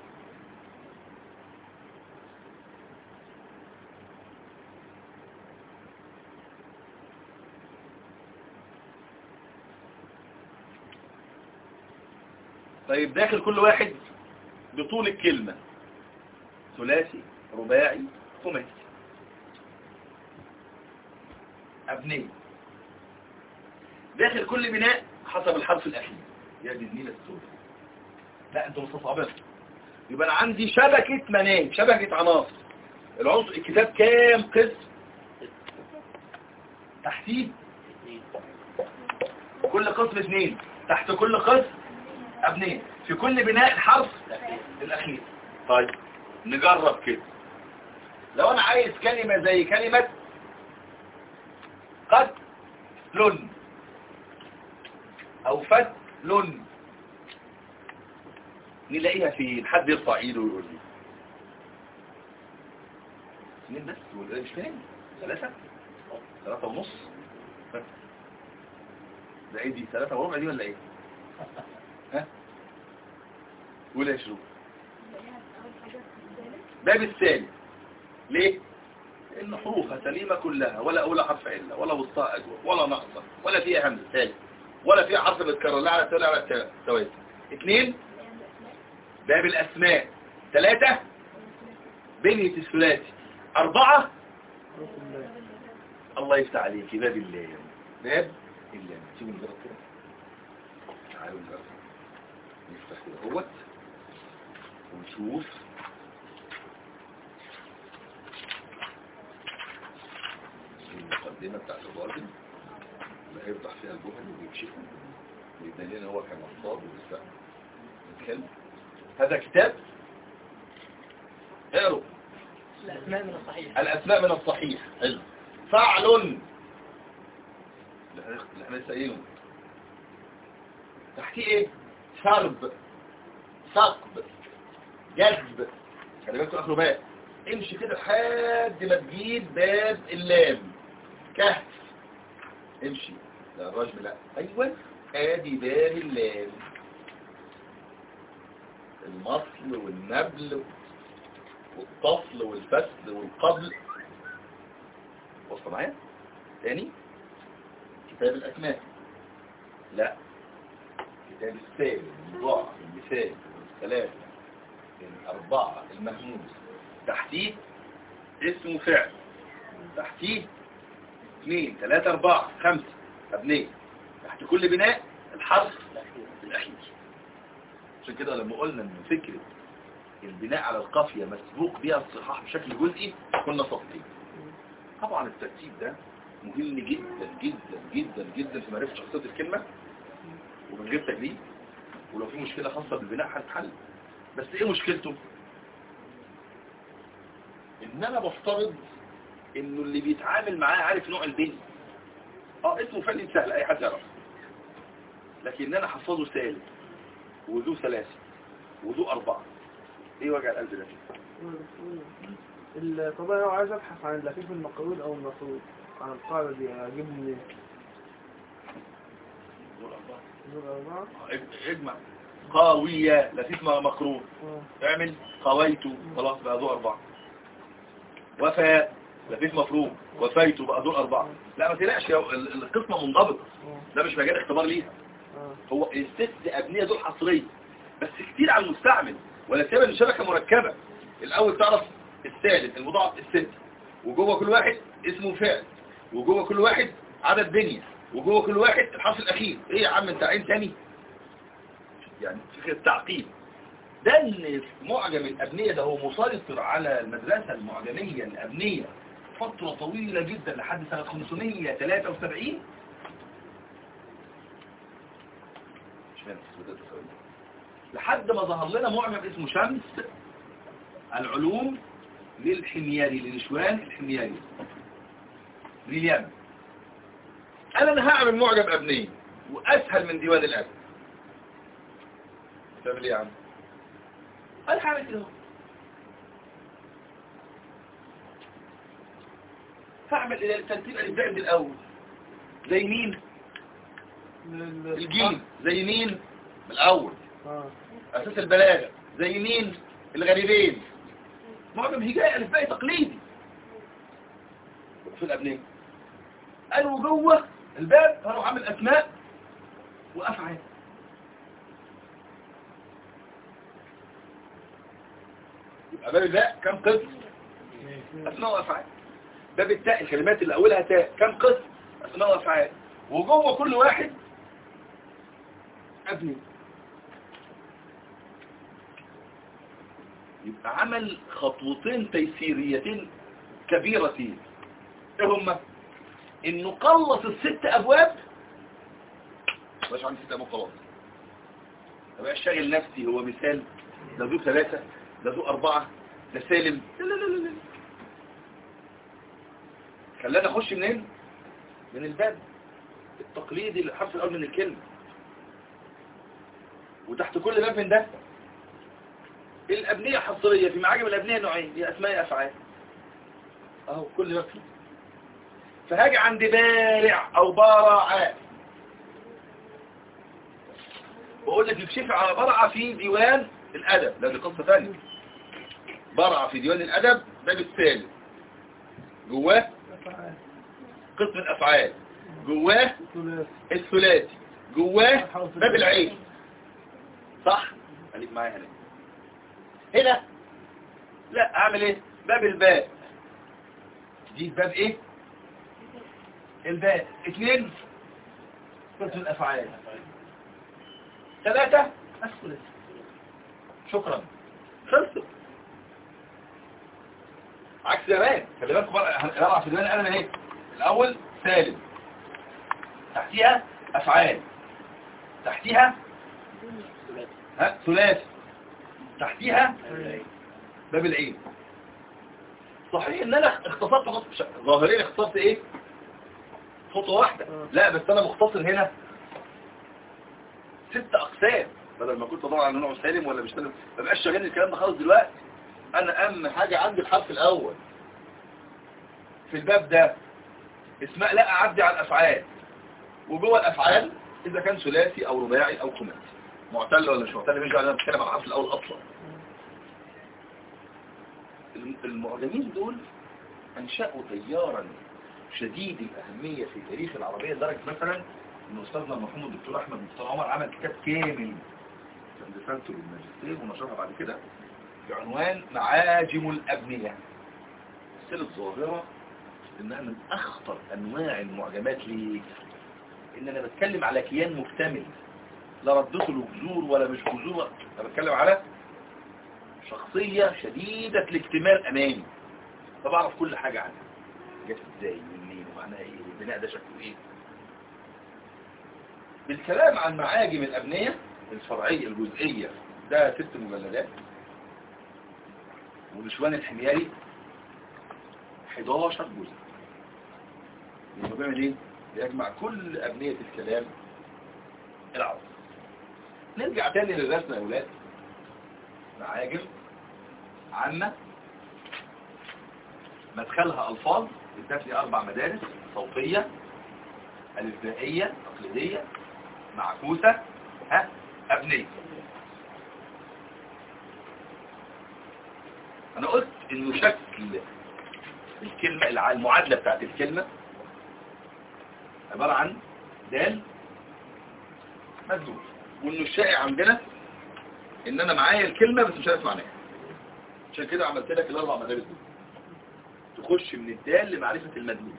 طيب داخل كل واحد بطول الكلمة ثلاثي رباعي خماسي أبنية داخل كل بناء حسب الحرف الأخير يا دي النيلة السوداء لا انتوا مستصعبين يبقى انا عندي شبكة مناهج شبكة عناصر العنصر الكتاب كام قسم تحتيه كل قسم اثنين تحت كل قسم أبنية في كل بناء الحرف الأخير طيب نجرب كده لو أنا عايز كلمة زي كلمة قد لن أو فت لن نلاقيها فين حد يرفع ايده ويقول لي اثنين بس ولا مش فاهم ثلاثة ثلاثة ونص ده ايه دي ثلاثة وربع دي ولا ايه ها قول يا شروق باب الثاني ليه لان حروفها سليمة كلها ولا اولى حرف علة ولا وسطاء اجوى ولا ناقصة ولا فيها همزة ثالث ولا فيها حرف بتكرر لا على التوالي على التوالي اثنين باب الاسماء ثلاثة بنية الثلاثي اربعة الله يفتح عليك باب الله باب الله تيجي نجرب كده تعالوا نجرب نفتح كده اهوت ونشوف المقدمة بتاعت الراجل اللي هيفضح فيها الجهل ويكشفه ويبين لنا هو كان مصاب ويستقبل نتكلم هذا كتاب اقروا الأسماء من الصحيح الأسماء من الصحيح حلو فعل اللي احنا لسه قايلينه تحتيه ايه سرب ثقب جذب خلي بالكم اخره باب امشي كده لحد ما تجيب باب اللام كهف امشي لا الرجم لا ايوه ادي باب اللام المصل والنبل والطفل والفصل والقبل وصل معايا تاني كتاب الأسماء لا كتاب السالم المضاعف المثال الثلاثة الأربعة المهموس تحتيه اسم فعل تحتيه اثنين ثلاثة أربعة خمسة أبنية تحت كل بناء الحرف الأخير عشان كده لما قلنا ان فكرة البناء على القافية مسبوق بها الصحاح بشكل جزئي كنا صادقين طبعا الترتيب ده مهم جدا جدا جدا جدا في معرفة شخصية الكلمة ومن غير تجريب ولو في مشكلة خاصة بالبناء هتتحل بس ايه مشكلته ان انا بفترض انه اللي بيتعامل معاه عارف نوع البني اه اسمه فعل سهل اي حد يعرف لكن ان انا احفظه سالم وذو ثلاثة وذو أربعة ايه وجع القلب ده طبعا لو عايز ابحث عن اللفيف المقرود او المفروض عن القاعدة دي اجيب منين؟ ذو الأربعة دول أربعة اه، اجمع قاوية لفيف مقرون اه اعمل قويت خلاص بقى ذو أربعة وفاء لفيف مفروم وفيت بقى ذو أربعة لا ما تلاقش ال- القسمة منضبطة اه ده مش مجال اختبار ليها اه هو الست أبنية دول حصرية بس كتير على المستعمل ولا سيبها ان شبكة مركبة الأول تعرف الثالث المضاعف الست وجوه كل واحد اسمه فعل وجوه كل واحد عدد بنية وجوه كل واحد الحرف الأخير ايه يا عم انت عين تاني يعني فكرة تعقيد ده ان معجم الابنية ده هو مسيطر على المدرسة المعجمية الابنية فترة طويلة جدا لحد سنة 573 اشمعنى 573 لحد ما ظهر لنا معجم اسمه شمس العلوم للحمياري لنشوان الحمياري لليمن قال انا هعمل معجم ابني واسهل من ديوان الاب تعمل ايه يا عم قال هعمل كده هعمل الى الترتيب الابداعي من الاول زي مين الجيم زي مين من الاول اه اساس البلاغه زي مين الغريبين معجم هجائي الفبائي تقليدي في الابنيه قالوا جوه الباب هروح عامل اسماء وافعال يبقى باب الباء كم قسم اسماء وافعال باب التاء الكلمات اللي اولها تاء كم قسم اسماء وافعال وجوه كل واحد ابني يبقى عمل خطوتين تيسيريتين كبيرتين ايه هما انه قلص الست ابواب مش عندي ست ابواب خلاص ما بقاش شاغل نفسي هو مثال ده ذو ثلاثة ده ذو أربعة ده سالم لا لا لا لا لا خلانا أخش منين من الباب التقليدي الحرف الأول من الكلمة وتحت كل باب من ده الأبنية حصرية في معاجم الأبنية نوعين هي أسماء أفعال أهو كل باب فيه فهاجي عند بارع أو بارع بقول لك يكشف على برعة في ديوان الأدب ده دي قصة ثانية برعة في ديوان الأدب باب الثالث جواه قسم الأفعال جواه ثلاثي الثلاثي جواه باب العين صح خليك معايا هنا هنا لا اعمل ايه باب الباء دي باب ايه الباء اثنين قسم الافعال ثلاثة الثلاثي شكرا خلصت عكس زمان خلي بالكم بقى هنقرا في زمان انا اهي الاول سالم تحتيها افعال تحتيها ها ثلاثي تحتيها باب العين صحيح ان انا اختصرت خط- ظاهريا اختصرت ايه خطوة واحدة لا بس انا مختصر هنا ست اقسام بدل ما كنت طبعا نوع سالم ولا مش سالم ما بقاش شغال الكلام ده خالص دلوقتي انا اهم حاجة عندي الحرف الاول في الباب ده اسماء لا اعدي على الافعال وجوه الافعال اذا كان ثلاثي او رباعي او خماسي معتل ولا مش معتل مش دعوه انا بتكلم على الحرف الاول اصلا الم- المعجمين دول انشأوا تيارا شديد الاهمية في تاريخ العربية لدرجة مثلا ان استاذنا المرحوم الدكتور احمد مختار عمر عمل كتاب كامل كان رسالته للماجستير ونشرها بعد كده بعنوان معاجم الابنية السلة الظاهرة انها من اخطر انواع المعجمات ليه ان انا بتكلم على كيان مكتمل لا ردته له جذور ولا مش جذور انا بتكلم على شخصية شديدة الاكتمال امامي فبعرف كل حاجة عنها جت ازاي ومنين ومعناها ايه البناء ده شكله ايه بالكلام عن معاجم الابنية الفرعية الجزئية ده ست مجلدات ونشوان الحمياري 11 جزء يبقى بيعمل ايه بيجمع كل ابنية الكلام العربي نرجع تاني للرسم يا اولاد معاجم عامة مدخلها الفاظ ادت لي اربع مدارس صوتية الابتدائية تقليدية معكوسة ها ابنية انا قلت انه شكل الكلمة الع- المعادلة بتاعت الكلمة عبارة عن دال مجزوم وانه الشائع عندنا ان انا معايا الكلمة بس مش عارف معناها عشان كده عملت لك الاربع مدارس دول تخش من الدال لمعرفة المدلول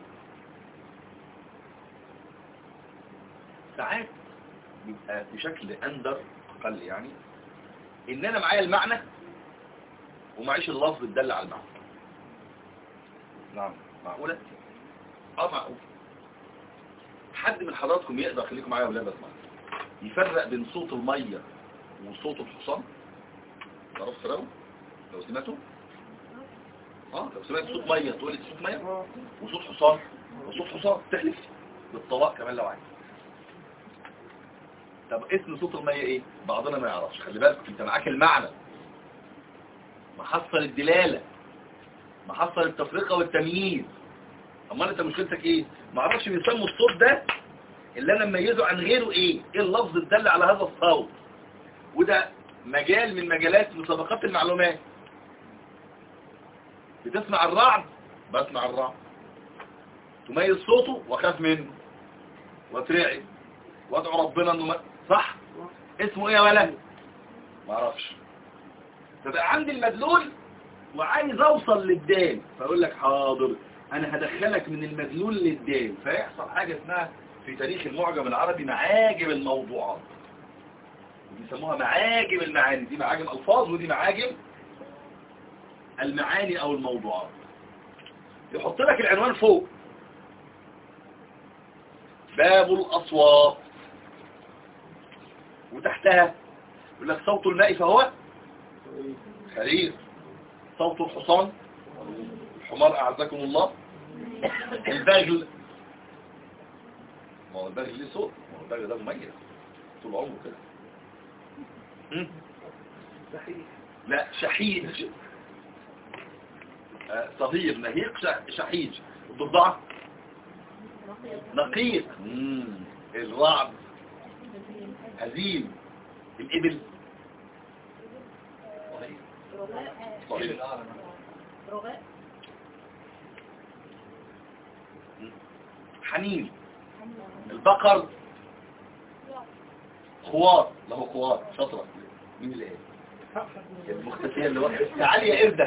ساعات بيبقى بشكل اندر اقل يعني ان انا معايا المعنى ومعيش اللفظ الدل على المعنى نعم معقولة اه معقول حد من حضراتكم يقدر خليكم معايا ولا بسمع يفرق بين صوت المية وصوت الحصان تعرفوا تفرقوا لو سمعتوا اه لو سمعت صوت مية تقول لي صوت مية اه وصوت حصان وصوت حصان تحلف بالطلاق كمان لو عايز طب اسم صوت المية ايه بعضنا ما يعرفش خلي بالك انت معاك المعنى محصل الدلالة محصل التفرقة والتمييز امال انت مشكلتك ايه ما اعرفش بيسموا الصوت ده اللي انا مميزه عن غيره ايه ايه اللفظ الدل على هذا الصوت وده مجال من مجالات مسابقات المعلومات بتسمع الرعد بسمع الرعد تميز صوته واخاف منه واترعب وادعو ربنا انه ما... صح اسمه ايه يا ولد ما اعرفش فبقى عندي المدلول وعايز اوصل للدال فاقول لك حاضر انا هدخلك من المدلول للدال فيحصل حاجة اسمها في تاريخ المعجم العربي معاجم الموضوعات بيسموها معاجم المعاني دي معاجم الفاظ ودي معاجم المعاني او الموضوعات يحط لك العنوان فوق باب الاصوات وتحتها يقول لك صوت الماء فهو خرير صوت الحصان الحمار اعزكم الله البغل ما هو البغل ليه صوت ما هو البغل ده مميز طول عمره كده هم؟ صحيح لا شحيج آه، صغير نهيق ش- شحيج الضفدعة نقيق مم. الرعد هزيم الإبل صغير رغاء حنين البقر خوار له خوار شطرة مين اللي قال المختفية اللي وقفت تعالي يا قردة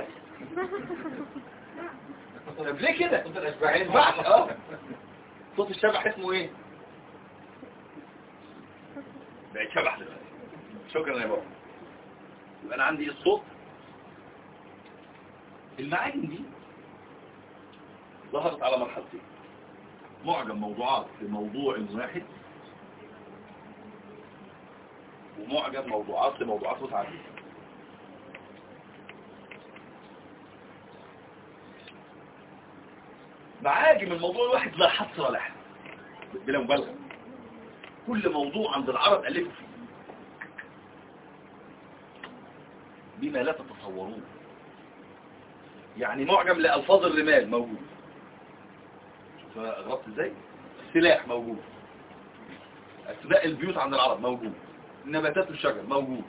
طب ليه كده صوت الاشباحين اه صوت الشبح اسمه ايه بقت شبح دلوقتي شكرا يا بابا يبقى انا عندي الصوت المعاجم دي ظهرت على مرحلتين معجم موضوعات في موضوع واحد ومعجم موضوعات لموضوعات متعددة معاجم الموضوع الواحد لا حصر له بلا مبالغة كل موضوع عند العرب ألفوا فيه بما لا تتصورون يعني معجم لألفاظ الرمال موجود شوف أنا أغربت ازاي السلاح موجود أسماء البيوت عند العرب موجود نباتات الشجر موجود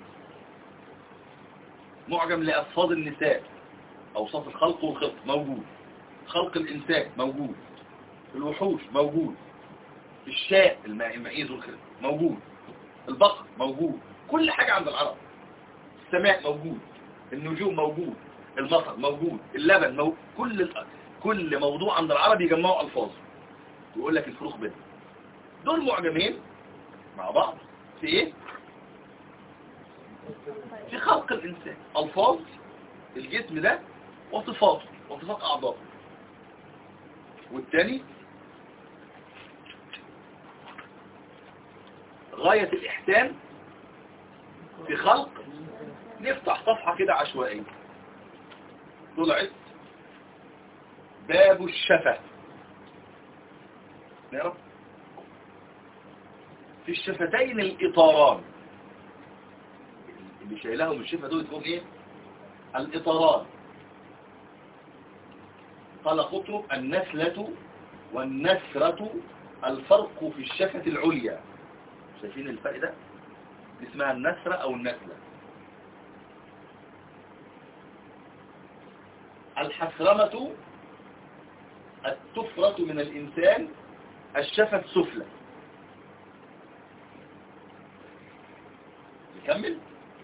معجم لألفاظ النساء أوصاف الخلق والخلق موجود خلق الإنسان موجود الوحوش موجود الشاء الماء المعيز والخلق موجود البقر موجود كل حاجة عند العرب السماء موجود النجوم موجود المطر موجود اللبن موجود كل ال... كل موضوع عند العرب يجمعوا ألفاظ ويقول لك الفروق بينهم دول معجمين مع بعض في ايه في خلق الإنسان ألفاظ الجسم ده وصفاته وصفات أعضاء والتاني غاية الإحسان في خلق نفتح صفحة كده عشوائية طلعت باب الشفة نعرف في الشفتين الإطاران اللي شايلهم الشفة دول تقوم ايه الإطاران قال قطرب النسلة والنسرة الفرق في الشفة العليا شايفين الفرق ده دي اسمها النسرة او النسلة الحسرمة التفرة من الإنسان الشفة السفلى نكمل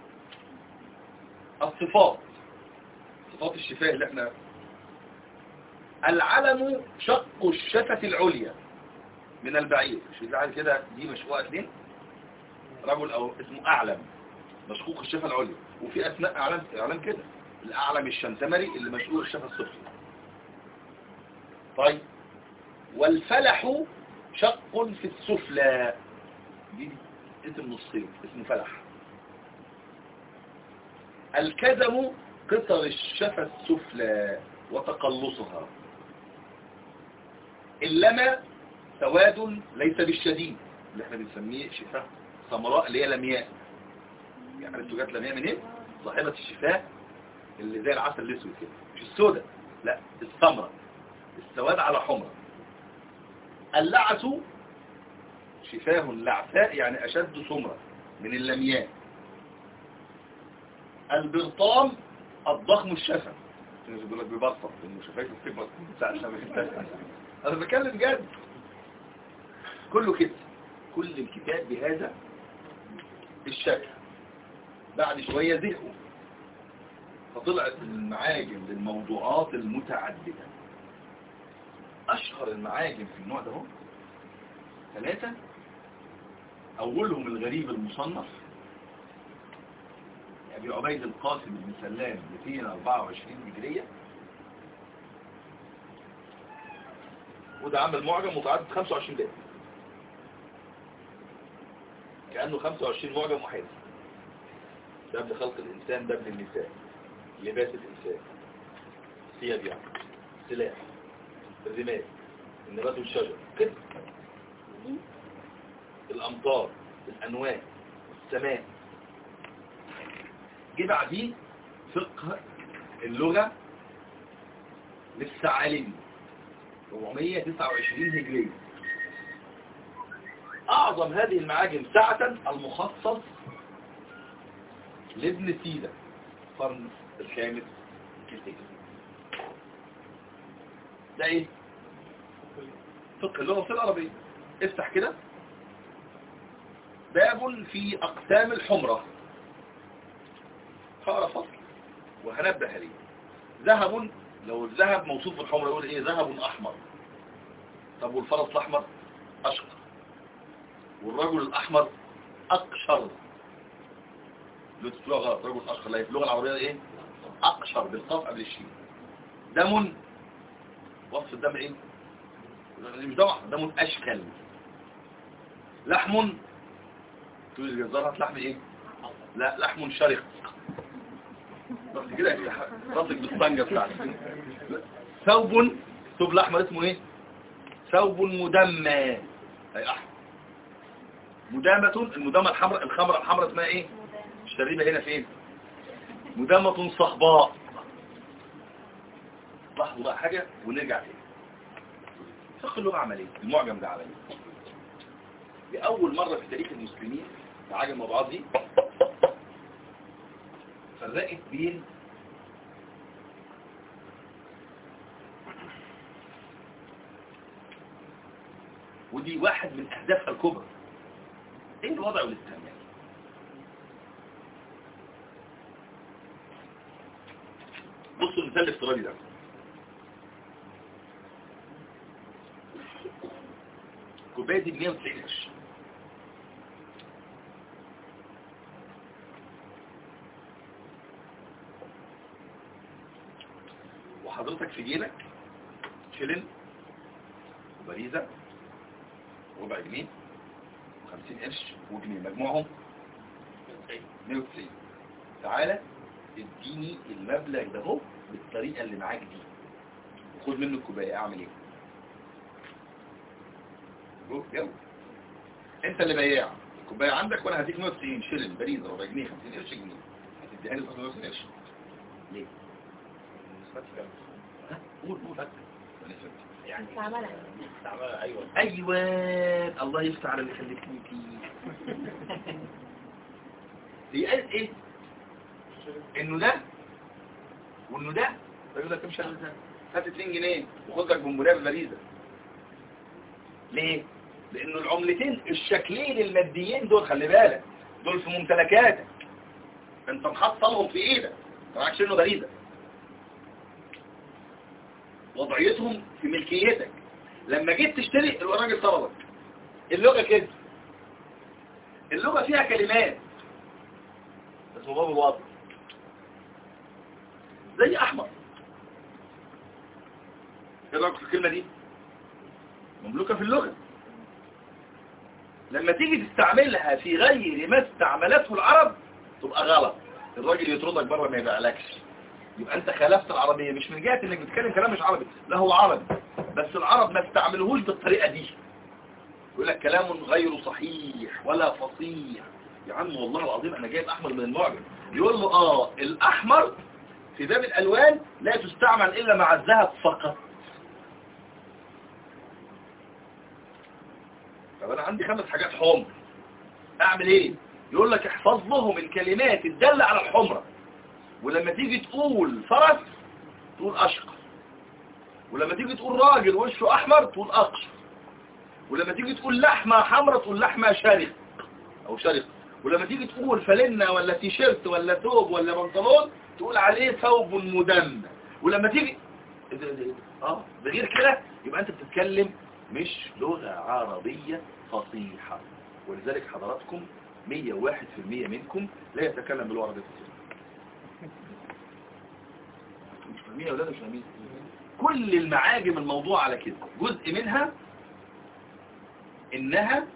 الصفات صفات الشفاه اللي احنا العلم شق الشفة العليا من البعير مش بيزعل كده دي مشقوقة اتنين رجل او اسمه اعلم مشقوق الشفة العليا وفي أسماء أعلام أعلام كده الأعلم الشمتمري اللي مشقوق الشفة السفلى طيب والفلح شق في السفلى دي اسم نصين اسمه فلح الكدم قطر الشفة السفلى وتقلصها اللمى سواد ليس بالشديد اللي احنا بنسميه شفاه سمراء اللي هي لمياء يعني عرفتوا جات لمياء منين صاحبة الشفاه اللي زي العسل الاسود كده مش السوداء لا السمراء السواد على حمرة اللعس شفاه لعساء يعني أشد سمرة من اللمياء البرطام الضخم الشفا يقول لك بيبطل انه شفايفه بتكبر ساعة لما يفتح انا بتكلم جد كله كده كل الكتاب بهذا الشكل بعد شوية زهقوا فطلعت المعاجم للموضوعات المتعددة أشهر المعاجم في النوع ده هو ثلاثة أولهم الغريب المصنف أبي عبيد القاسم بن سلام 224 هجرية وده عمل معجم متعدد 25 باب كأنه 25 معجم محادث ده ابن خلق الإنسان ده ابن النساء لباس الإنسان ثياب يعني سلاح الرمال النبات والشجر كده الأمطار الأنواع السماء جه بعديه فقه اللغة للثعالبي 429 هجرية أعظم هذه المعاجم سعة المخصص لابن سيدة القرن الخامس الهجري ده ايه فقه اللغة العربية افتح كده باب في أقسام الحمرة قال فصل وهنبه عليه ذهب لو الذهب موصوف بالحمرة يقول ايه ذهب أحمر طب والفرس الأحمر أشقر والرجل الأحمر أقشر لو تقولها غلط رجل أشقر لا في اللغة العربية ايه أقشر بالقاف قبل الشين دم وصف الدم ايه مش دم أحمر دم أشكل لحم تقول الجزار هات لحم ايه لا لحم شرق بس كده راسك بالطنجة بتاعتك ثوب ثوب الاحمر اسمه ايه ثوب مدمى اي احمر مدامة المدامة الحمراء الخمرة الحمراء اسمها ايه الشريبة هنا فين مدامة صهباء لاحظوا بقى حاجة ونرجع تاني فقه اللغة عملية المعجم ده عملية لأول مرة في تاريخ المسلمين العجم موضوعات دي فرقت بين ودي واحد من أهدافها الكبرى ايه الوضع والاستعمال بصوا المثال الافتراضي ده كوبايه دي ب 190 قرش وحضرتك في جيبك شلن وبريزة ربع جنيه وخمسين قرش وجنيه مجموعهم 190 تعالى اديني المبلغ ده اهو بالطريقة اللي معاك دي وخد منه الكوباية اعمل ايه روح يلا انت اللي بياع الكوباية عندك وانا هديك 190 شلن بريزة ربع جنيه 50 قرش جنيه هتديها لي 190 قرش ليه ها؟ قول قول هات. يعني استعملها استعملها ايوه ايوه الله يفتح على اللي خليتني فيه هي قالت ايه انه ده وانه ده يقول لك امشي على ده هات 2 جنيه وخد لك بونبونيه ببريزه ليه لانه العملتين الشكلين الماديين دول خلي بالك دول في ممتلكاتك انت محصلهم في ايدك ما معكش انه بريزه وضعيتهم في ملكيتك لما جيت تشتري الراجل طلبك اللغة كده اللغة فيها كلمات اسمه باب الوضع زي احمر ايه رايك في الكلمه دي مملوكه في اللغه لما تيجي تستعملها في غير ما استعملته العرب تبقى غلط الراجل يطردك بره ما يبقالكش يبقى انت خالفت العربية مش من جهة انك بتتكلم كلام مش عربي لا هو عربي بس العرب ما استعملوهوش بالطريقة دي يقول لك كلام غير صحيح ولا فصيح يا عم والله العظيم انا جايب احمر من المعجم يقول له اه الاحمر في باب الالوان لا تستعمل الا مع الذهب فقط طب انا عندي خمس حاجات حمر اعمل ايه يقول لك احفظ لهم الكلمات الدالة على الحمرة ولما تيجي تقول فرس تقول اشقر ولما تيجي تقول راجل وشه احمر تقول اقشر ولما تيجي تقول لحمة حمرا تقول لحمة شرق او شرق ولما تيجي تقول فلنة ولا تيشيرت ولا ثوب ولا بنطلون تقول عليه ثوب مدمى ولما تيجي إيه ده- إيه ده- اه ده غير كده يبقى انت بتتكلم مش لغة عربية فصيحة ولذلك حضراتكم 101% منكم لا يتكلم باللغة العربية الفصيحة مش فاهمين يا ولاد مش فاهمين كل المعاجم الموضوع على كده جزء منها انها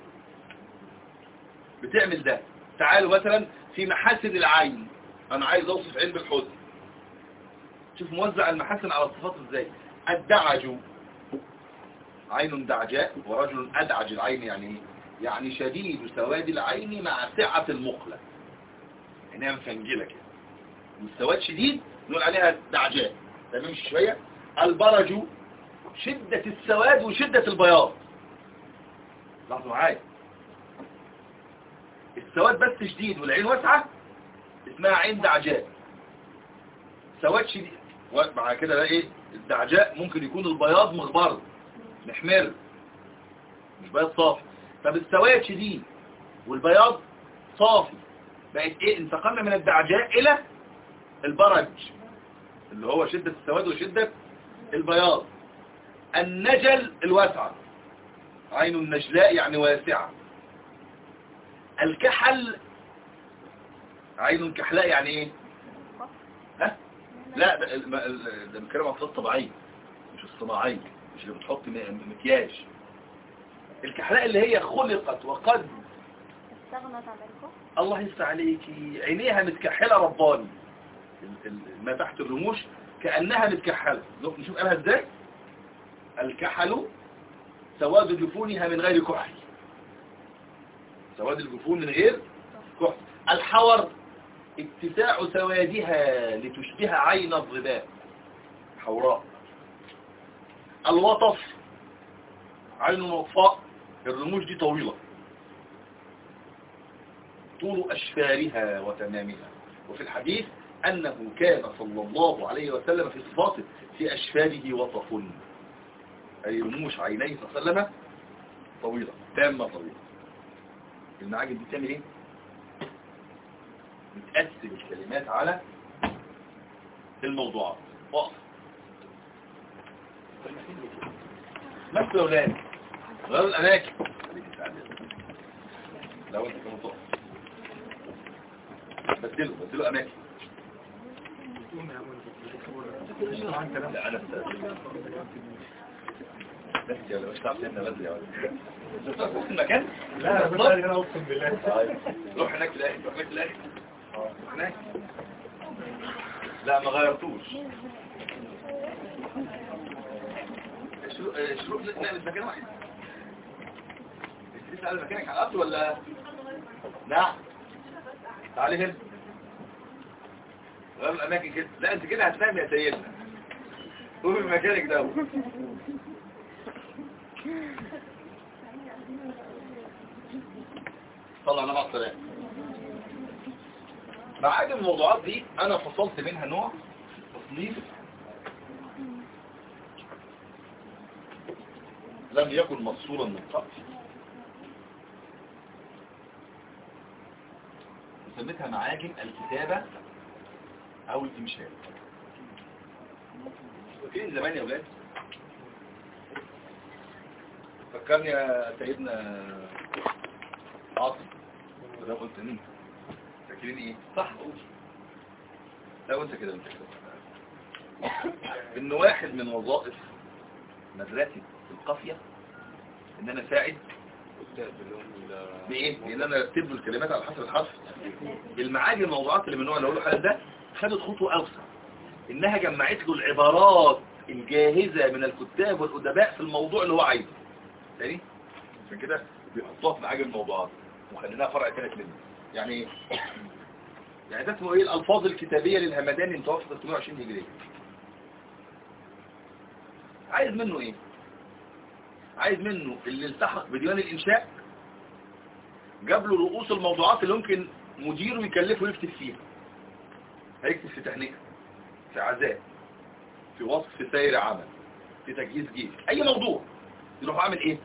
بتعمل ده تعالوا مثلا في محاسن العين انا عايز اوصف علم الحزن شوف موزع المحاسن على الصفات ازاي الدعج عين دعجاء ورجل ادعج العين يعني ايه يعني شديد سواد العين مع سعة المقلة عينها مفنجلة كده والسواد شديد نقول عليها دعجاء تمام شوية البرج شدة السواد وشدة البياض لاحظوا معايا السواد بس شديد والعين واسعة اسمها عين دعجاء سواد شديد مع كده بقى ايه الدعجاء ممكن يكون البياض مغبر محمر مش بياض صافي طب السواد شديد والبياض صافي بقت ايه انتقلنا من الدعجاء الى البرج اللي هو شدة السواد وشدة البياض النجل الواسعة عين النجلاء يعني واسعة الكحل عين كحلاء يعني ايه ها لا ده الم- ال- ده بنتكلم عن صفات طبيعية مش الصناعية مش اللي بتحط م- مكياج الكحلاء اللي هي خلقت وقد استغنت عن الكفر الله يفتح عليكي عينيها متكحلة رباني ال- ال- ما تحت الرموش كأنها متكحلة نشوف نشوف قالها ازاي الكحل سواد جفونها من غير كحل سواد الجفون من غير كحل الحور اتساع سوادها لتشبه عين الظباء حوراء الوطف عين وطفاء الرموش دي طويلة طول أشفارها وتمامها وفي الحديث أنه كان صلى الله عليه وسلم في صفاته في أشفاره وطف أي رموش عينيه صلى الله عليه وسلم طويلة تامة طويلة المعاجم دي بتعمل ايه؟ بتقسم الكلمات على الموضوعات وقف مثل يا أولاد غير الأماكن لو انت كنت تقف بدلوا بدلوا أماكن لا أنا استاذ بس يا لو مش تعرف سيدنا بدري يا ولد انت بتعرف تقف المكان؟ لا بس انا اقسم بالله طيب. روح هناك في الاخر روح هناك في الاخر روح هناك لا ما غيرتوش الشروق الشروق نقلت مكان واحد انت لسه على مكانك على الارض ولا نعم تعالي هنا غير الاماكن كده لا انت كده هتنام يا سيدنا قومي من مكانك ده طلع انا مع السلامه معاجم الموضوعات دي انا فصلت منها نوع تصنيف لم يكن مفصولا من قبل سميتها معاجم الكتابة او الانشاء فاكرين زمان يا ولاد فكرني يا سيدنا عاصم ده قلت مين فاكرين ايه صح قول لا وانت كده وانت كده ان واحد من وظائف مدرسة القافية ان انا ساعد بايه لان انا ارتب له الكلمات على حسب الحرف المعاني الموضوعات اللي من النوع اللي اقول له حالا ده خدت خطوه اوسع انها جمعت له العبارات الجاهزة من الكتاب والأدباء في الموضوع اللي هو عايزه تاني عشان كده بيحطوها في معاجم الموضوعات وخليناها فرع ثالث منه يعني ايه يعني ده اسمه ايه الالفاظ الكتابية للهمداني المتوفى 320 هجرية عايز منه ايه عايز منه اللي التحق بديوان الانشاء جاب له رؤوس الموضوعات اللي ممكن مديره يكلفه يكتب فيها هيكتب في تهنئة في عزاء في وصف سير عمل في تجهيز جيش اي موضوع يروح عامل ايه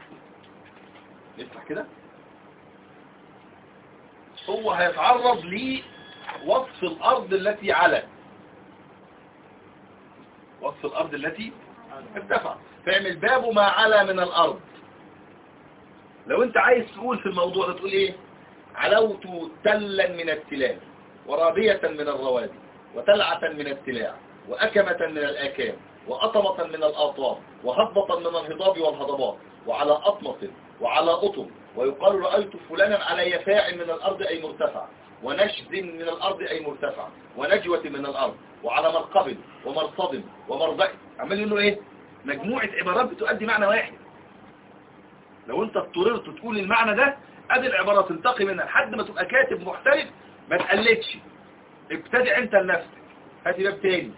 نفتح كده هو هيتعرض لوصف الارض التي علت وصف الارض التي ارتفع فاعمل باب ما على من الارض لو انت عايز تقول في الموضوع ده تقول ايه علوت تلا من التلال ورابية من الروادي وتلعة من التلاع وأكمة من الآكام وأطمة من الآطام وهضبة من الهضاب والهضبات وعلى أطمة وعلى أطم ويقال رأيت فلانا على يفاع من الأرض أي مرتفع ونشد من الأرض أي مرتفع ونجوة من الأرض وعلى مرقب ومرصد ومرضع عمال يقول له إيه مجموعة عبارات بتؤدي معنى واحد لو انت اضطررت تقول المعنى ده ادي العبارة تنتقي منها لحد ما تبقى كاتب محترف ما تقلدش ابتدع انت لنفسك هاتي باب تاني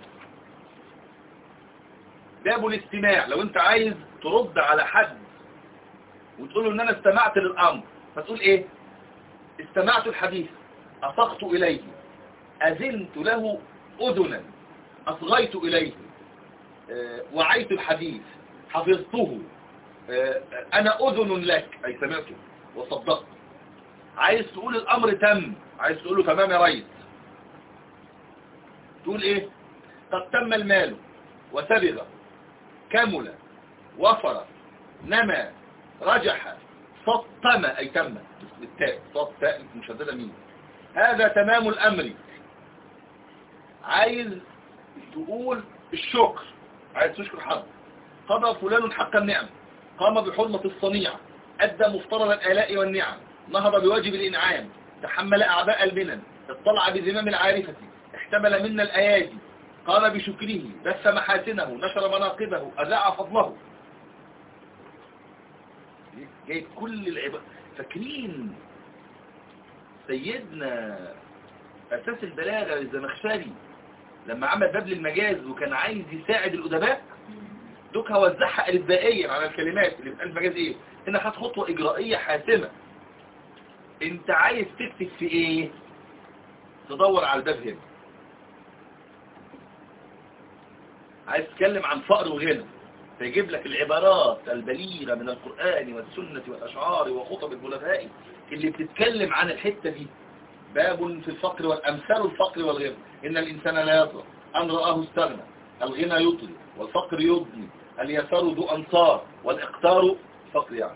باب الاستماع لو انت عايز ترد على حد وتقول له ان انا استمعت للامر فتقول ايه استمعت الحديث اصغت اليه اذنت له اذنا اصغيت اليه اه وعيت الحديث حفظته اه انا اذن لك اي سمعته وصدقت عايز تقول الامر تم عايز تقول له تمام يا ريس تقول ايه قد تم المال وسبغ كمل وفر نمى رجح سطم اي تم بالتاء صاد تاء مشدده مين هذا تمام الامر عايز تقول الشكر عايز تشكر حد قضى فلان حق النعم قام بحرمة الصنيع أدى مفترض الآلاء والنعم نهض بواجب الإنعام تحمل أعباء المنن اطلع بزمام العارفة احتمل منا الأيادي قام بشكره بث محاسنه نشر مناقبه أذاع فضله جايب كل العباد فاكرين سيدنا أساس البلاغة الزمخشري لما عمل باب للمجاز وكان عايز يساعد الأدباء دوكها وزعها إلبائيا على الكلمات اللي بتقال المجاز إيه هنا خد خطوة إجرائية حاسمة انت عايز تكتب في ايه تدور على الباب هنا عايز تتكلم عن فقر وغنى فيجيب لك العبارات البليغة من القرآن والسنة والأشعار وخطب البلغاء اللي بتتكلم عن الحتة دي باب في الفقر والأمثال الفقر والغنى إن الإنسان لا يطلع أن رآه استغنى الغنى يطلي والفقر يضني اليسار ذو أنصار والإقتار فقر يعني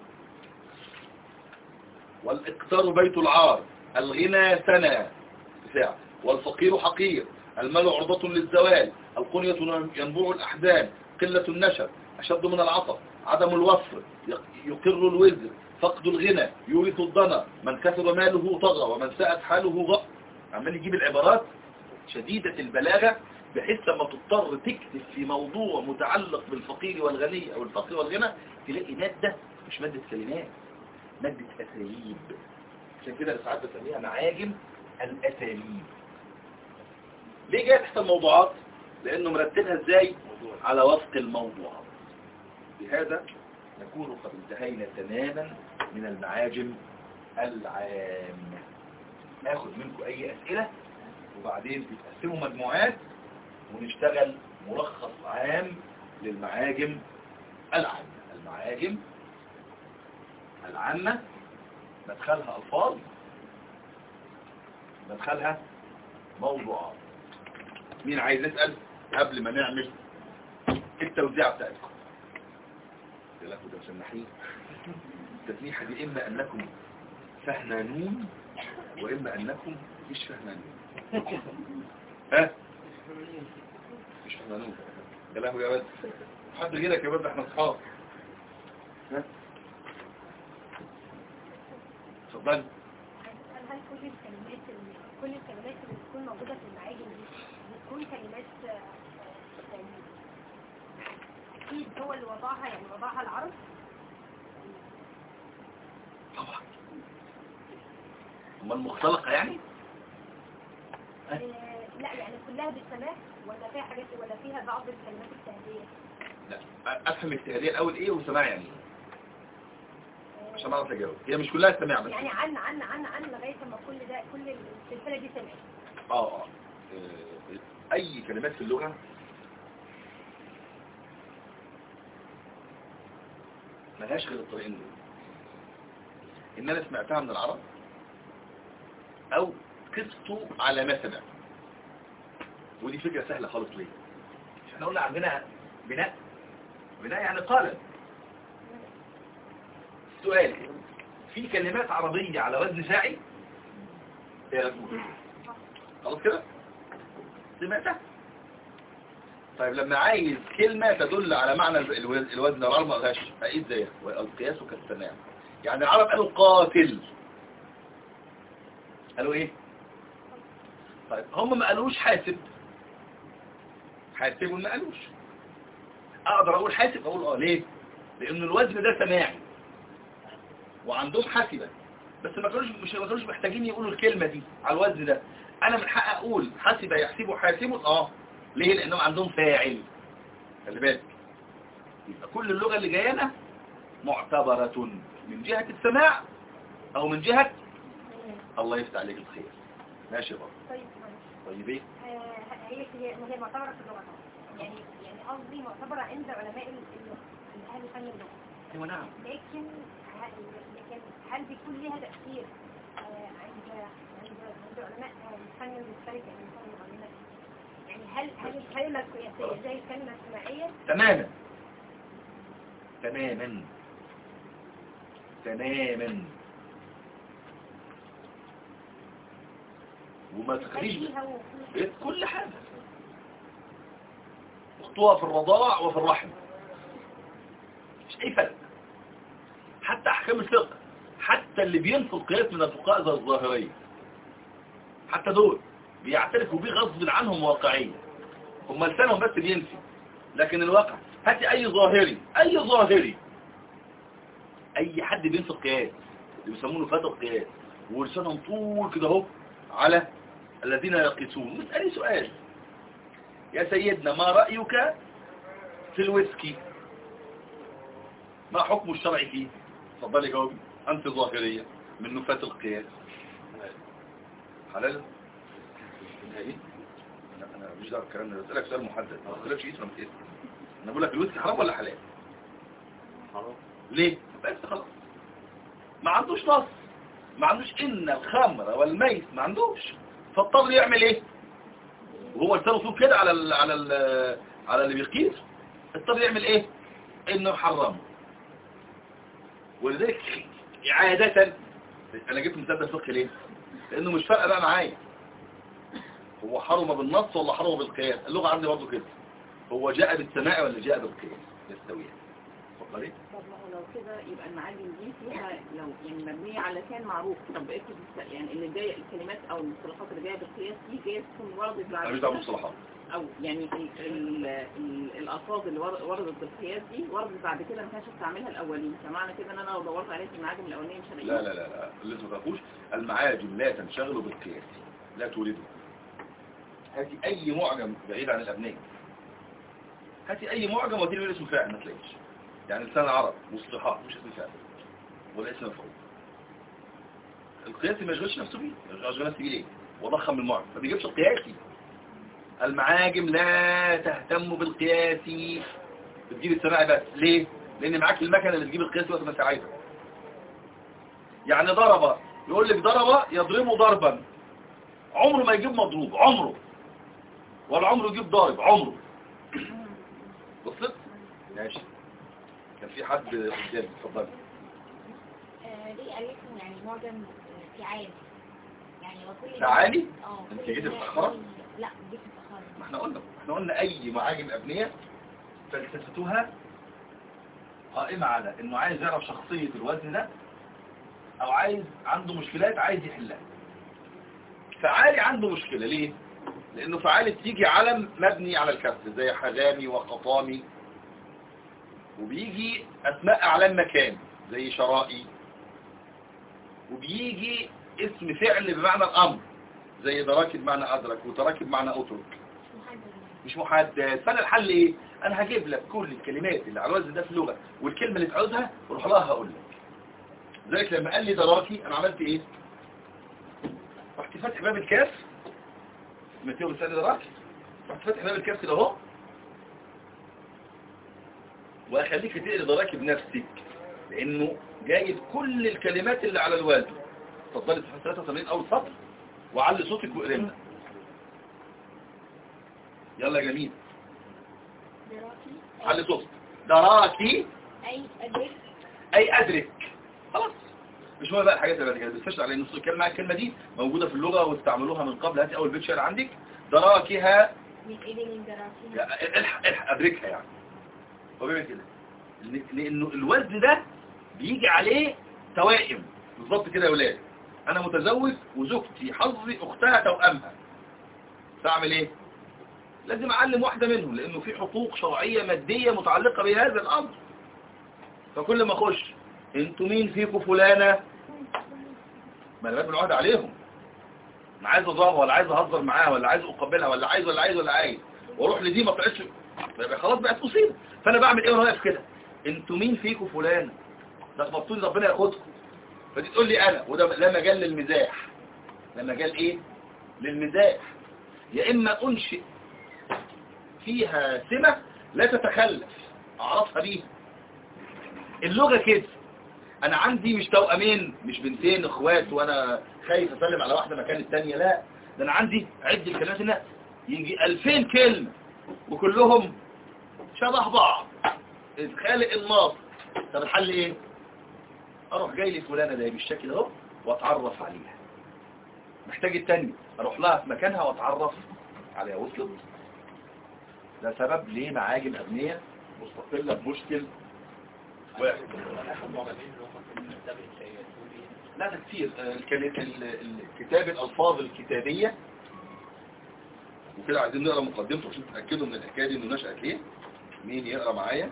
والإقتار بيت العار الغنى سنة ساعة والفقير حقير المال عرضة للزوال القنية ينبوع الأحزان قلة النشر أشد من العطف عدم الوفر يقر الوزر فقد الغنى يورث الضنا من كثر ماله طغى ومن ساءت حاله غى عمال يجيب العبارات شديدة البلاغة بحيث لما تضطر تكتب في موضوع متعلق بالفقير والغني أو الفقر والغنى تلاقي مادة مش مادة كلمات مادة أساليب عشان كده ساعات بسميها معاجم الأساليب ليه جاي تحت الموضوعات؟ لأنه مرتبها ازاي؟ على وفق الموضوعات بهذا نكون قد انتهينا تماما من المعاجم العامة ناخد منكم أي أسئلة وبعدين تتقسموا مجموعات ونشتغل ملخص عام للمعاجم العامة المعاجم العامة مدخلها ألفاظ مدخلها موضوعات مين عايز يسأل قبل ما نعمل التوزيع بتاعتكم لكم ده مسمحين التسميحة دي إما أنكم فهنانون واما انكم مش فاهمانين ها مش فاهمانين يا لهوي يا ولد حد غيرك يا ولد احنا اصحاب ها اتفضل هل هل كل الكلمات اللي كل الكلمات اللي بتكون موجودة في المعاجم دي بتكون كلمات آه، يعني أكيد هو اللي وضعها يعني وضعها العرب طبعا امال مختلقه يعني آه، لا يعني كلها بالسماع ولا فيها حاجات ولا فيها بعض الكلمات التهدية لا افهم الاجتهاديه الاول ايه وسماع يعني ايه عشان ما اعرف اجاوب هي مش كلها سماع بس يعني عن عن عن عن لغاية ما كل ده كل السلسلة دي سمعت اه اه آه، اي كلمات في اللغة ملهاش غير الطريقين دول ان انا سمعتها من العرب او قست على ما سمعت ودي فكرة سهلة خالص ليه احنا قلنا عندنا بناء بناء يعني قالب سؤال في كلمات عربية على وزن فاعل ايه رأيكم؟ خلاص كده سمعتها طيب لما عايز كلمة تدل على معنى الو- الوزن العرب ما قالهاش فايه ازاي القياس كالسماع يعني العرب قالوا قاتل قالوا ايه طيب هم ما قالوش حاسب حاسب ما قالوش اقدر اقول حاسب اقول اه ليه لان الوزن ده سماعي وعندهم حاسبة بس ما كانوش مش ما كانوش محتاجين يقولوا الكلمة دي على الوزن ده انا من حق اقول حاسب يحسب حاسب اه ليه لانهم عندهم فاعل خلي بالك يبقى كل اللغة اللي جايانا معتبرة من جهة السماع او من جهة الله يفتح عليك الخير ماشي بابا طيب معلش. طيب ايه آه، هي هي هي معتبرة في اللغة طبعا يعني يعني قصدي معتبرة عند علماء اللغة عند أهل فن اللغة ايوه نعم لكن ه- لكن هل بيكون ليها تأثير آه، عند عند عند علماء آه، الفن المختلف يعني الفن العلماء يعني هل هل الكلمة القياسية زي الكلمة السماعية تماما تماما تماما وما هل تخليش فيها وفي كل حاجة اخطوها في الرضاع وفي الرحم مش اي فرق حتى احكام الفقه حتى اللي بينفوا القياس من الفقهاء زي الظاهرية حتى دول بيعترفوا بيه غصب عنهم واقعيا هم لسانهم بس بينفي لكن الواقع هاتي اي ظاهري اي ظاهري اي حد بينفي القياس اللي بيسمونه فتى القياس ولسانهم طول كده اهو على الذين يقيسون نسألي سؤال يا سيدنا ما رأيك في الويسكي ما حكم الشرع فيه تفضلي جاوبي أنت ظاهرية من نفاة القياس حلال ايه انا انا مش دعوه بالكلام ده بسالك سؤال محدد ما بسالكش اسم اسم انا بقول لك الويسكي حرام ولا حلال حرام ليه بس خلاص ما عندوش نص ما عندوش ان الخمر والميت ما عندوش فاضطر يعمل ايه وهو لسانه طول كده على ال على ال على اللي بيقيس اضطر يعمل ايه انه حرمه ولذلك عادة انا جبت مثال الفقه ليه لانه مش فارقه بقى معايا هو حرم بالنص ولا حرم بالقياس اللغة عندي برضه كده هو جاء بالسماع ولا جاء بالقياس يستويان اتفضلي طب ما هو لو كده يبقى المعاجم دي فيها لو يعني مبنية على كان معروف طب بقيت بتست- يعني اللي جاية الكلمات او المصطلحات اللي جاية بالقياس دي جاية تكون وردت انا بعد مش دعوه كده بالمصطلحات او يعني ال ال ال الالفاظ اللي ور- وردت بالقياس دي وردت بعد كده ما كانش استعملها الاولين فمعنى كده ان انا لو دورت عليها في المعاجم الاولانيه مش هلاقيها لا لا لا لا اللي انتوا ما تعرفوش المعاجم لا تنشغل بالقياس لا تولده هاتي اي معجم بعيد عن الابنية هاتي اي معجم ودي له اسم فاعل ما تلاقيش يعني لسان العرب مصطلحات مش اسم فاعل ولا اسم مفعول القياسي ما يشغلش نفسه بيه ما يشغلش نفسه بيه ليه وضخم المعجم ما بيجيبش القياسي المعاجم لا تهتم بالقياسي بتجيب السماعي بس ليه لان معاك المكنه اللي تجيب القياسي وقت ما انت عايزه يعني ضرب يقول لك ضرب يضربه ضربا عمره ما يجيب مضروب عمره ولا عمره يجيب ضارب عمره بصت ماشي كان في حد قدام اتفضل آه، ليه قالتهم يعني معجم آه، في عام يعني وكل تعالي اه انت كل جيتي ده- متأخرة؟ لا جيت متأخرة ما احنا قلنا احنا قلنا اي معاجم ابنية فلسفتها قائمة على انه عايز يعرف شخصية الوزن ده او عايز عنده مشكلات عايز يحلها فعالي عنده مشكلة ليه لانه فعالي تيجي علم مبني على الكسر زي حزامي وقطامي وبيجي اسماء اعلام مكان زي شرائي وبيجي اسم فعل بمعنى الامر زي دراكب بمعنى ادرك وتراكب بمعنى اترك مش محدد فانا الحل ايه انا هجيب لك كل الكلمات اللي على الوزن ده في اللغة والكلمة اللي تعوزها واروح لها هقول لك ذلك لما قال لي دراكي انا عملت ايه رحت فاتح باب الكاف متيو لسان دراكي رحت فاتح باب الكاف كده اهو واخليك تقري دراكي بنفسك لانه جايب كل الكلمات اللي على الوزن اتفضلي في 83 اول سطر وعلي صوتك واقرمنا يلا يا جميل دراسي علي صوتك دراكي أي أدرك اي ادرك خلاص مش مهم بقى الحاجات اللي بعد كده بس على نص الكلمه الكلمه دي موجوده في اللغه واستعملوها من قبل هاتي اول بيت شعر عندك دراكها من إبل دراسي يا- الحق الحق ادركها يعني هو بيعمل كده لأن- لانه الوزن ده بيجي عليه توائم بالظبط كده يا ولاد انا متزوج وزوجتي حظي اختها توامها فاعمل ايه لازم اعلم واحده منهم لانه في حقوق شرعيه ماديه متعلقه بهذا الامر فكل ما اخش انتوا مين فيكم فلانه ما انا بدي العهد عليهم انا عايز اضربها ولا عايز اهزر معاها ولا عايز اقبلها ولا عايز ولا عايز ولا عايز واروح لدي ما طلعتش يبقى خلاص بقت مصيبه فانا بعمل ايه وانا واقف كده انتوا مين فيكم فلانه ده خبطوني ربنا ياخدكم فدي تقول لي انا وده لا مجال للمزاح لا مجال ايه للمزاح يا اما انشئ فيها سمة لا تتخلف اعرفها بيها اللغة كده انا عندي مش توأمين مش بنتين اخوات وانا خايف اسلم على واحدة مكان التانية لا ده انا عندي عد الكلمات هنا يجي 2000 كلمة وكلهم شبه بعض خالق الناس طب الحل ايه اروح جاي لفلانة ده بالشكل اهو واتعرف عليها محتاج التانية اروح لها في مكانها واتعرف عليها وصلت ده سبب ليه معاجم ابنية مستقلة بمشكل واحد لا ده كتير آه، الكلم- ال- ال- الكتاب الألفاظ الكتابية وكده عايزين نقرأ مقدمته عشان تتأكدوا من الحكاية دي انه نشأت ليه مين يقرأ معايا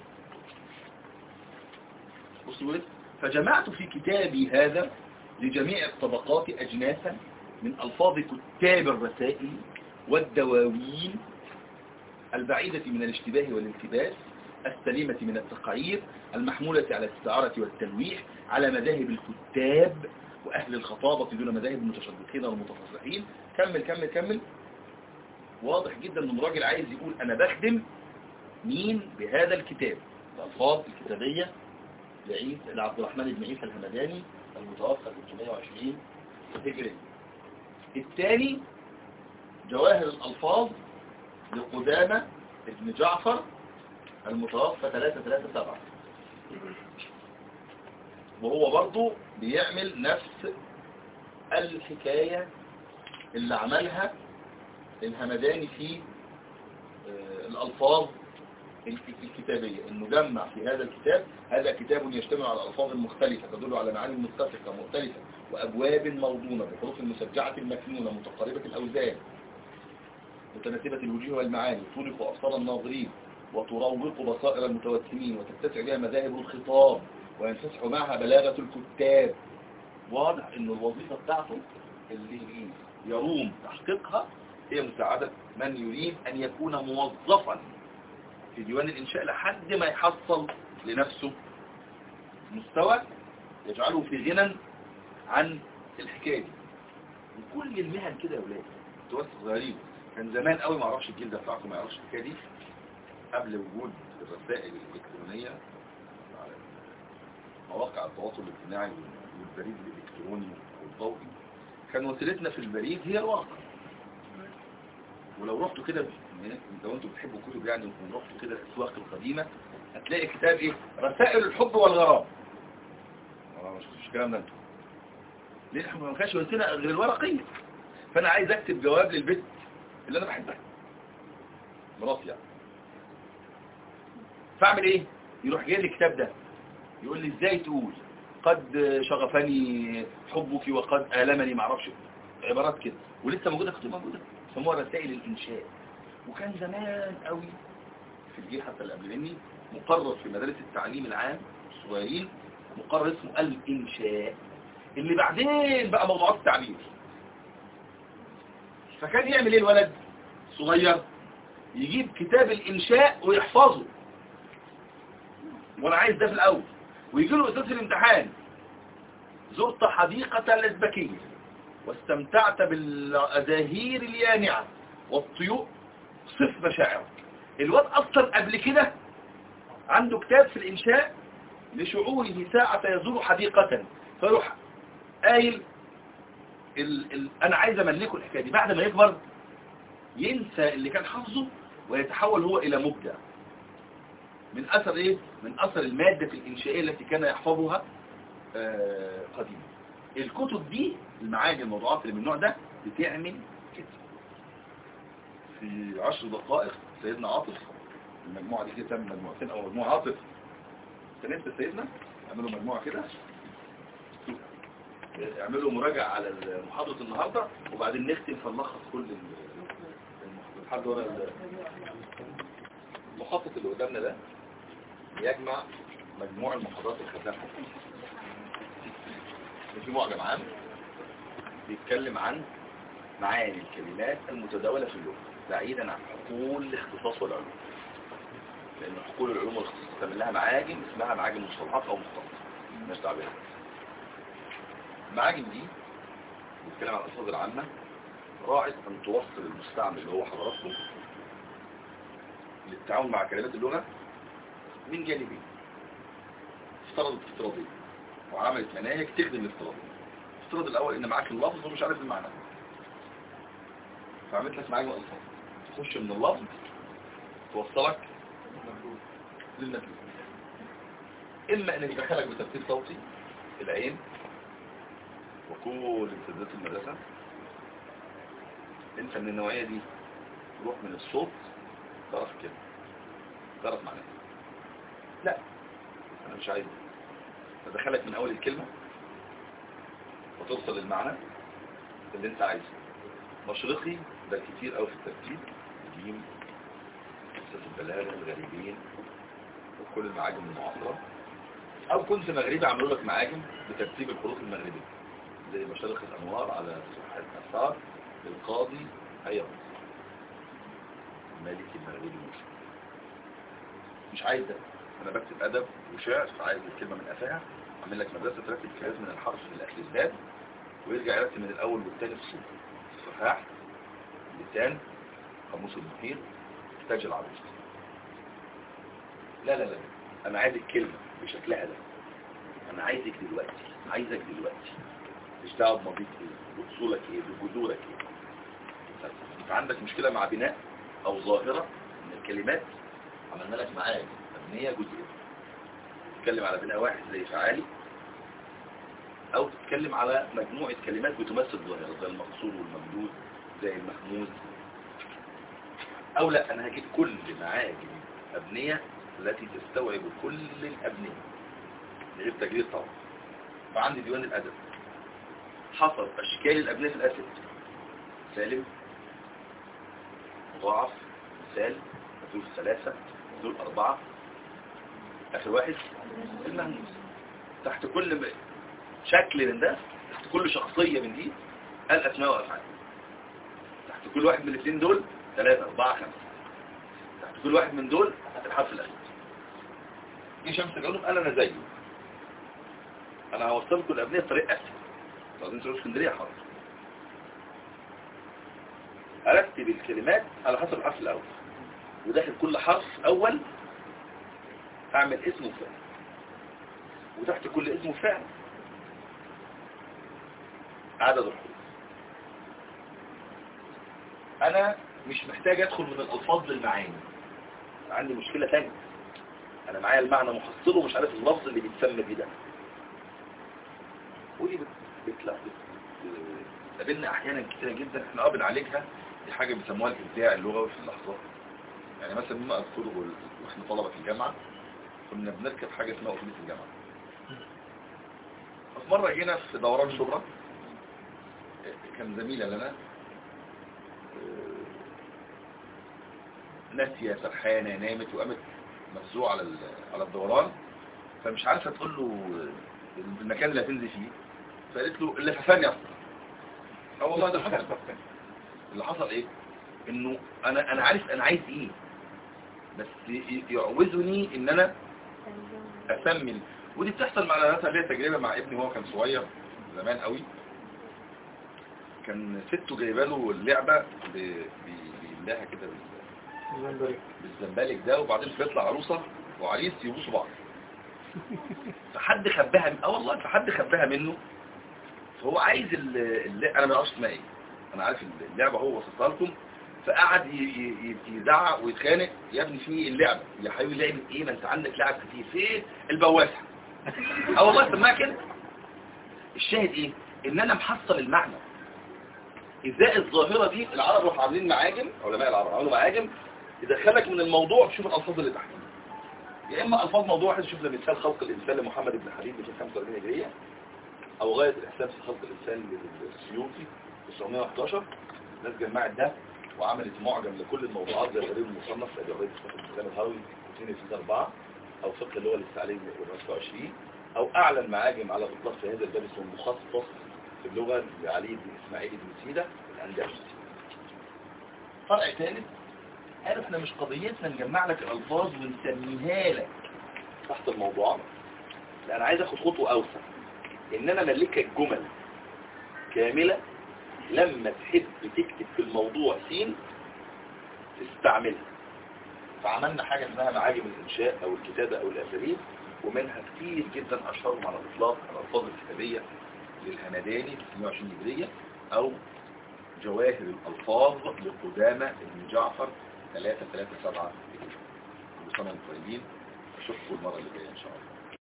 بصوا ايه فجمعت في كتابي هذا لجميع الطبقات أجناسا من ألفاظ كتاب الرسائل والدواوين البعيدة من الاشتباه والالتباس السليمة من التقعير المحمولة على الاستعارة والتلويح على مذاهب الكتاب وأهل الخطابة دون مذاهب المتشدقين والمتفصحين كمل كمل كمل واضح جدا ان الراجل عايز يقول انا بخدم مين بهذا الكتاب الألفاظ الكتابية لعيد لعبد الرحمن بن عيسى الهمداني المتوفى 320 هجري الثاني جواهر الألفاظ لقدامة ابن جعفر المتوفى 337 وهو برضو بيعمل نفس الحكاية اللي عملها الهمداني في آه، الألفاظ الك- الكتابية انه جمع في هذا الكتاب هذا كتاب يشتمل على الألفاظ المختلفة تدل على معاني متفقة مختلفة وأبواب موضونة بحروف المسجعة المكنونة متقاربة الأوزان متناسبة الوجوه والمعاني تولق أبصار الناظرين وتروق بصائر المتوسمين وتتسع بها مذاهب الخطاب وينفتح معها بلاغة الكتاب واضح ان الوظيفة بتاعته اللي يروم تحقيقها هي مساعدة من يريد ان يكون موظفا في ديوان الانشاء لحد ما يحصل لنفسه مستوى يجعله في غنى عن الحكاية دي وكل المهن كده يا ولاد توسط غريب كان زمان قوي ما اعرفش الجيل ده بتاعكم ما يعرفش الحكايه دي قبل وجود الرسائل الالكترونيه على مواقع التواصل الاجتماعي والبريد الالكتروني والضوئي كان وسيلتنا في البريد هي الواقع ولو رحتوا كده لو انتوا بتحبوا كتب يعني ورحتوا كده الاسواق القديمه هتلاقي كتاب ايه رسائل الحب والغرام اه مش مش الكلام ده انتوا ليه احنا ما كانش وقتنا غير الورقية فانا عايز اكتب جواب للبنت اللي انا بحبها مراتي يعني فاعمل ايه يروح جاي لي الكتاب ده يقول لي ازاي تقول قد شغفني حبك وقد آلمني معرفش عبارات كده ولسه موجودة كتب موجودة سموها رسائل الإنشاء وكان زمان قوي في الجيل حتى اللي قبل مني مقرر في مدارس التعليم العام الصغيرين مقرر اسمه الإنشاء اللي بعدين بقى موضوعات التعبير فكان يعمل ايه الولد صغير يجيب كتاب الإنشاء ويحفظه وانا عايز ده في الأول ويجي له أساس الامتحان زرت حديقة الأزبكية واستمتعت بالأزاهير اليانعة والطيور صف مشاعرك الواد أصلا قبل كده عنده كتاب في الإنشاء لشعوره ساعة يزور حديقة فيروح قايل ال ال أنا عايز أملكه الحكاية دي بعد ما يكبر ينسى اللي كان حافظه ويتحول هو إلى مبدع من أثر إيه؟ من أثر المادة الإنشائية التي كان يحفظها آه قديما الكتب دي المعاني الموضوعات اللي من النوع ده بتعمل كده في عشر دقائق سيدنا عاطف المجموعة دي كده تعمل مجموعتين أو مجموعة عاطف تنسى سيدنا اعملوا مجموعة كده اعملوا مراجعة على محاضرة النهاردة وبعدين نختم فنلخص كل المحاضرة لحد ورا المخطط اللي قدامنا ده يجمع مجموع المحاضرات اللي خدناها في معجم عام بيتكلم عن معاني الكلمات المتداولة في اللغة بعيدا عن حقول الاختصاص والعلوم لأن حقول العلوم والاختصاص تعمل لها معاجم اسمها معاجم مصطلحات أو مختص مش تعبير المعاجم دي بتتكلم عن الألفاظ العامة راعت أن توصل المستعمل اللي هو حضراتكم للتعامل مع كلمات اللغة من جانبين افترضت افتراضية وعملت مناهج تخدم الافتراضية افترض الأول إن معاك اللفظ ومش عارف المعنى فعملت لك معاجم ألفاظ تخش من اللفظ توصلك للمتن إما أن يدخلك بترتيب صوتي العين وكل امتدادات المدرسة انت من النوعية دي تروح من الصوت تعرف كده تعرف معناه لا انا مش عايز ادخلك من اول الكلمة وتوصل للمعنى اللي انت عايزه مشرقي ده كتير قوي في الترتيب جيم قصة البلاغة الغريبين وكل المعاجم المعاصرة او كنت مغربي عملوا لك معاجم بترتيب الحروف المغربية زي مشارق الانوار على صفحة اثار للقاضي هيا مالك المغربي المسلم مش عايز ده انا بكتب ادب وشعر فعايز الكلمة من قفاها اعمل لك مدرسة ترتب كلمات من الحرف للأخلال ويرجع يرتب من الاول والثاني في الصوت الصفاح اللسان قاموس المحيط تاج العروس لا لا لا انا عايز الكلمة بشكلها ده انا عايزك دلوقتي عايزك دلوقتي مش دعوه بماضيك ايه باصولك ايه بجذورك ايه انت عندك مشكلة مع بناء او ظاهرة من الكلمات عملنا لك معاك مبنية جزئية تتكلم على بناء واحد زي فعالي او تتكلم على مجموعة كلمات بتمثل ظاهرة زي المقصور والممدود زي المحمود او لا انا هجيب كل معاجم مبنية التي تستوعب كل الابنية من غير تجريد طبعا فعندي ديوان الادب حصر اشكال الابنية في الاسد سالم مضاعف مثال مدول ثلاثة مدول أربعة آخر واحد المهموس تحت كل شكل من ده تحت كل شخصية من دي قال أسماء وأفعال تحت كل واحد من الاثنين دول ثلاثة أربعة خمسة تحت كل واحد من دول الحرف الأخير دي شمس العلوم قال أنا زيه أنا هوصلكم الأبنية بطريقة أسهل لازم تروح اسكندرية حاضر أرتب الكلمات على حسب الحرف الأول وداخل كل حرف أول أعمل اسم وفعل وتحت كل اسم وفعل عدد الحروف أنا مش محتاج أدخل من الألفاظ للمعاني عندي مشكلة تانية أنا معايا المعنى محصله ومش عارف اللفظ اللي بيتسمى بيه ده ودي بتلا قابلنا احيانا كتير جدا احنا اه بنعالجها دي حاجه بيسموها الابداع اللغوي في اللحظات يعني مثلا مما اذكره وال- واحنا طلبه في الجامعه كنا بنركب حاجه اسمها اتوبيس الجامعه ففي مره جينا في دوران شبرا كان زميله لنا ناسيه سرحانه نامت وقامت مفزوعه على ال- على الدوران فمش عارفه تقول له المكان اللي هتنزل فيه فقالت له اللي ففاني اصلا اه والله ده حصل اللي حصل ايه انه انا انا عارف انا عايز ايه بس ي- يعوزني ان انا اسمن ودي بتحصل مع انا ليا تجربه مع ابني وهو كان صغير زمان قوي كان سته جايبه له اللعبه ب- ب- بيملاها كده بال- بالزنبالك ده وبعدين بيطلع عروسه وعريس يبوسوا بعض فحد خباها اه والله فحد خباها منه فهو عايز ال... ال... انا ما اعرفش اسمها ايه انا عارف اللعبه هو وصفها لكم فقعد ي... ي... يزعق ويتخانق يا ابني في اللعبه يا حبيبي لعبه ايه ما انت عندك لعب كتير فين البواسه اه والله سماها كده الشاهد ايه ان انا محصل المعنى ازاي الظاهره دي العرب راحوا عاملين معاجم علماء العرب عملوا معاجم يدخلك من الموضوع تشوف الالفاظ اللي تحت يا اما الفاظ موضوع واحد شوف مثال خلق الانسان لمحمد بن حبيب في 45 هجريه او غايه الاحساس في خلق الانسان للسيوطي في 911 الناس جمعت ده وعملت معجم لكل الموضوعات زي الغريب المصنف لابي عبيد الاسلام الهروي اثنين في اربعه او فقه اللغه الاستعلامي 24 او اعلن معاجم على الاطلاق في هذا الباب اسمه مخصص في اللغه لعلي بن اسماعيل بن سيده الاندلسي فرع ثالث قالوا احنا مش قضيتنا نجمع لك الالفاظ ونسميها لك تحت الموضوع لا انا عايز اخد خطوه اوسع ان انا املكك جمل كامله لما تحب تكتب في الموضوع سين تستعملها فعملنا حاجة اسمها معاجم الإنشاء أو الكتابة أو الأساليب ومنها كتير جدا أشهرهم على الإطلاق الألفاظ الكتابية للهمداني 120 هجرية أو جواهر الألفاظ لقدامى ابن جعفر 337 هجرية كل سنة وانتم طيبين أشوفكم المرة اللي جاية إن شاء الله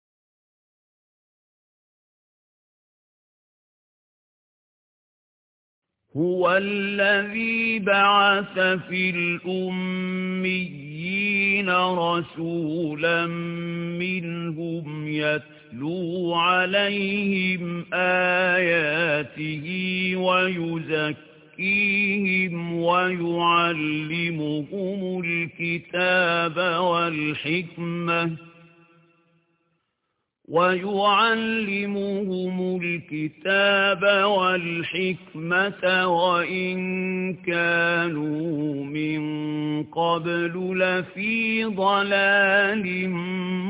هو الذي بعث في الأميين رسولا منهم يتلو عليهم آياته ويزكيهم ويعلمهم الكتاب والحكمة ويعلمهم الكتاب والحكمة وإن كانوا من قبل لفي ضلال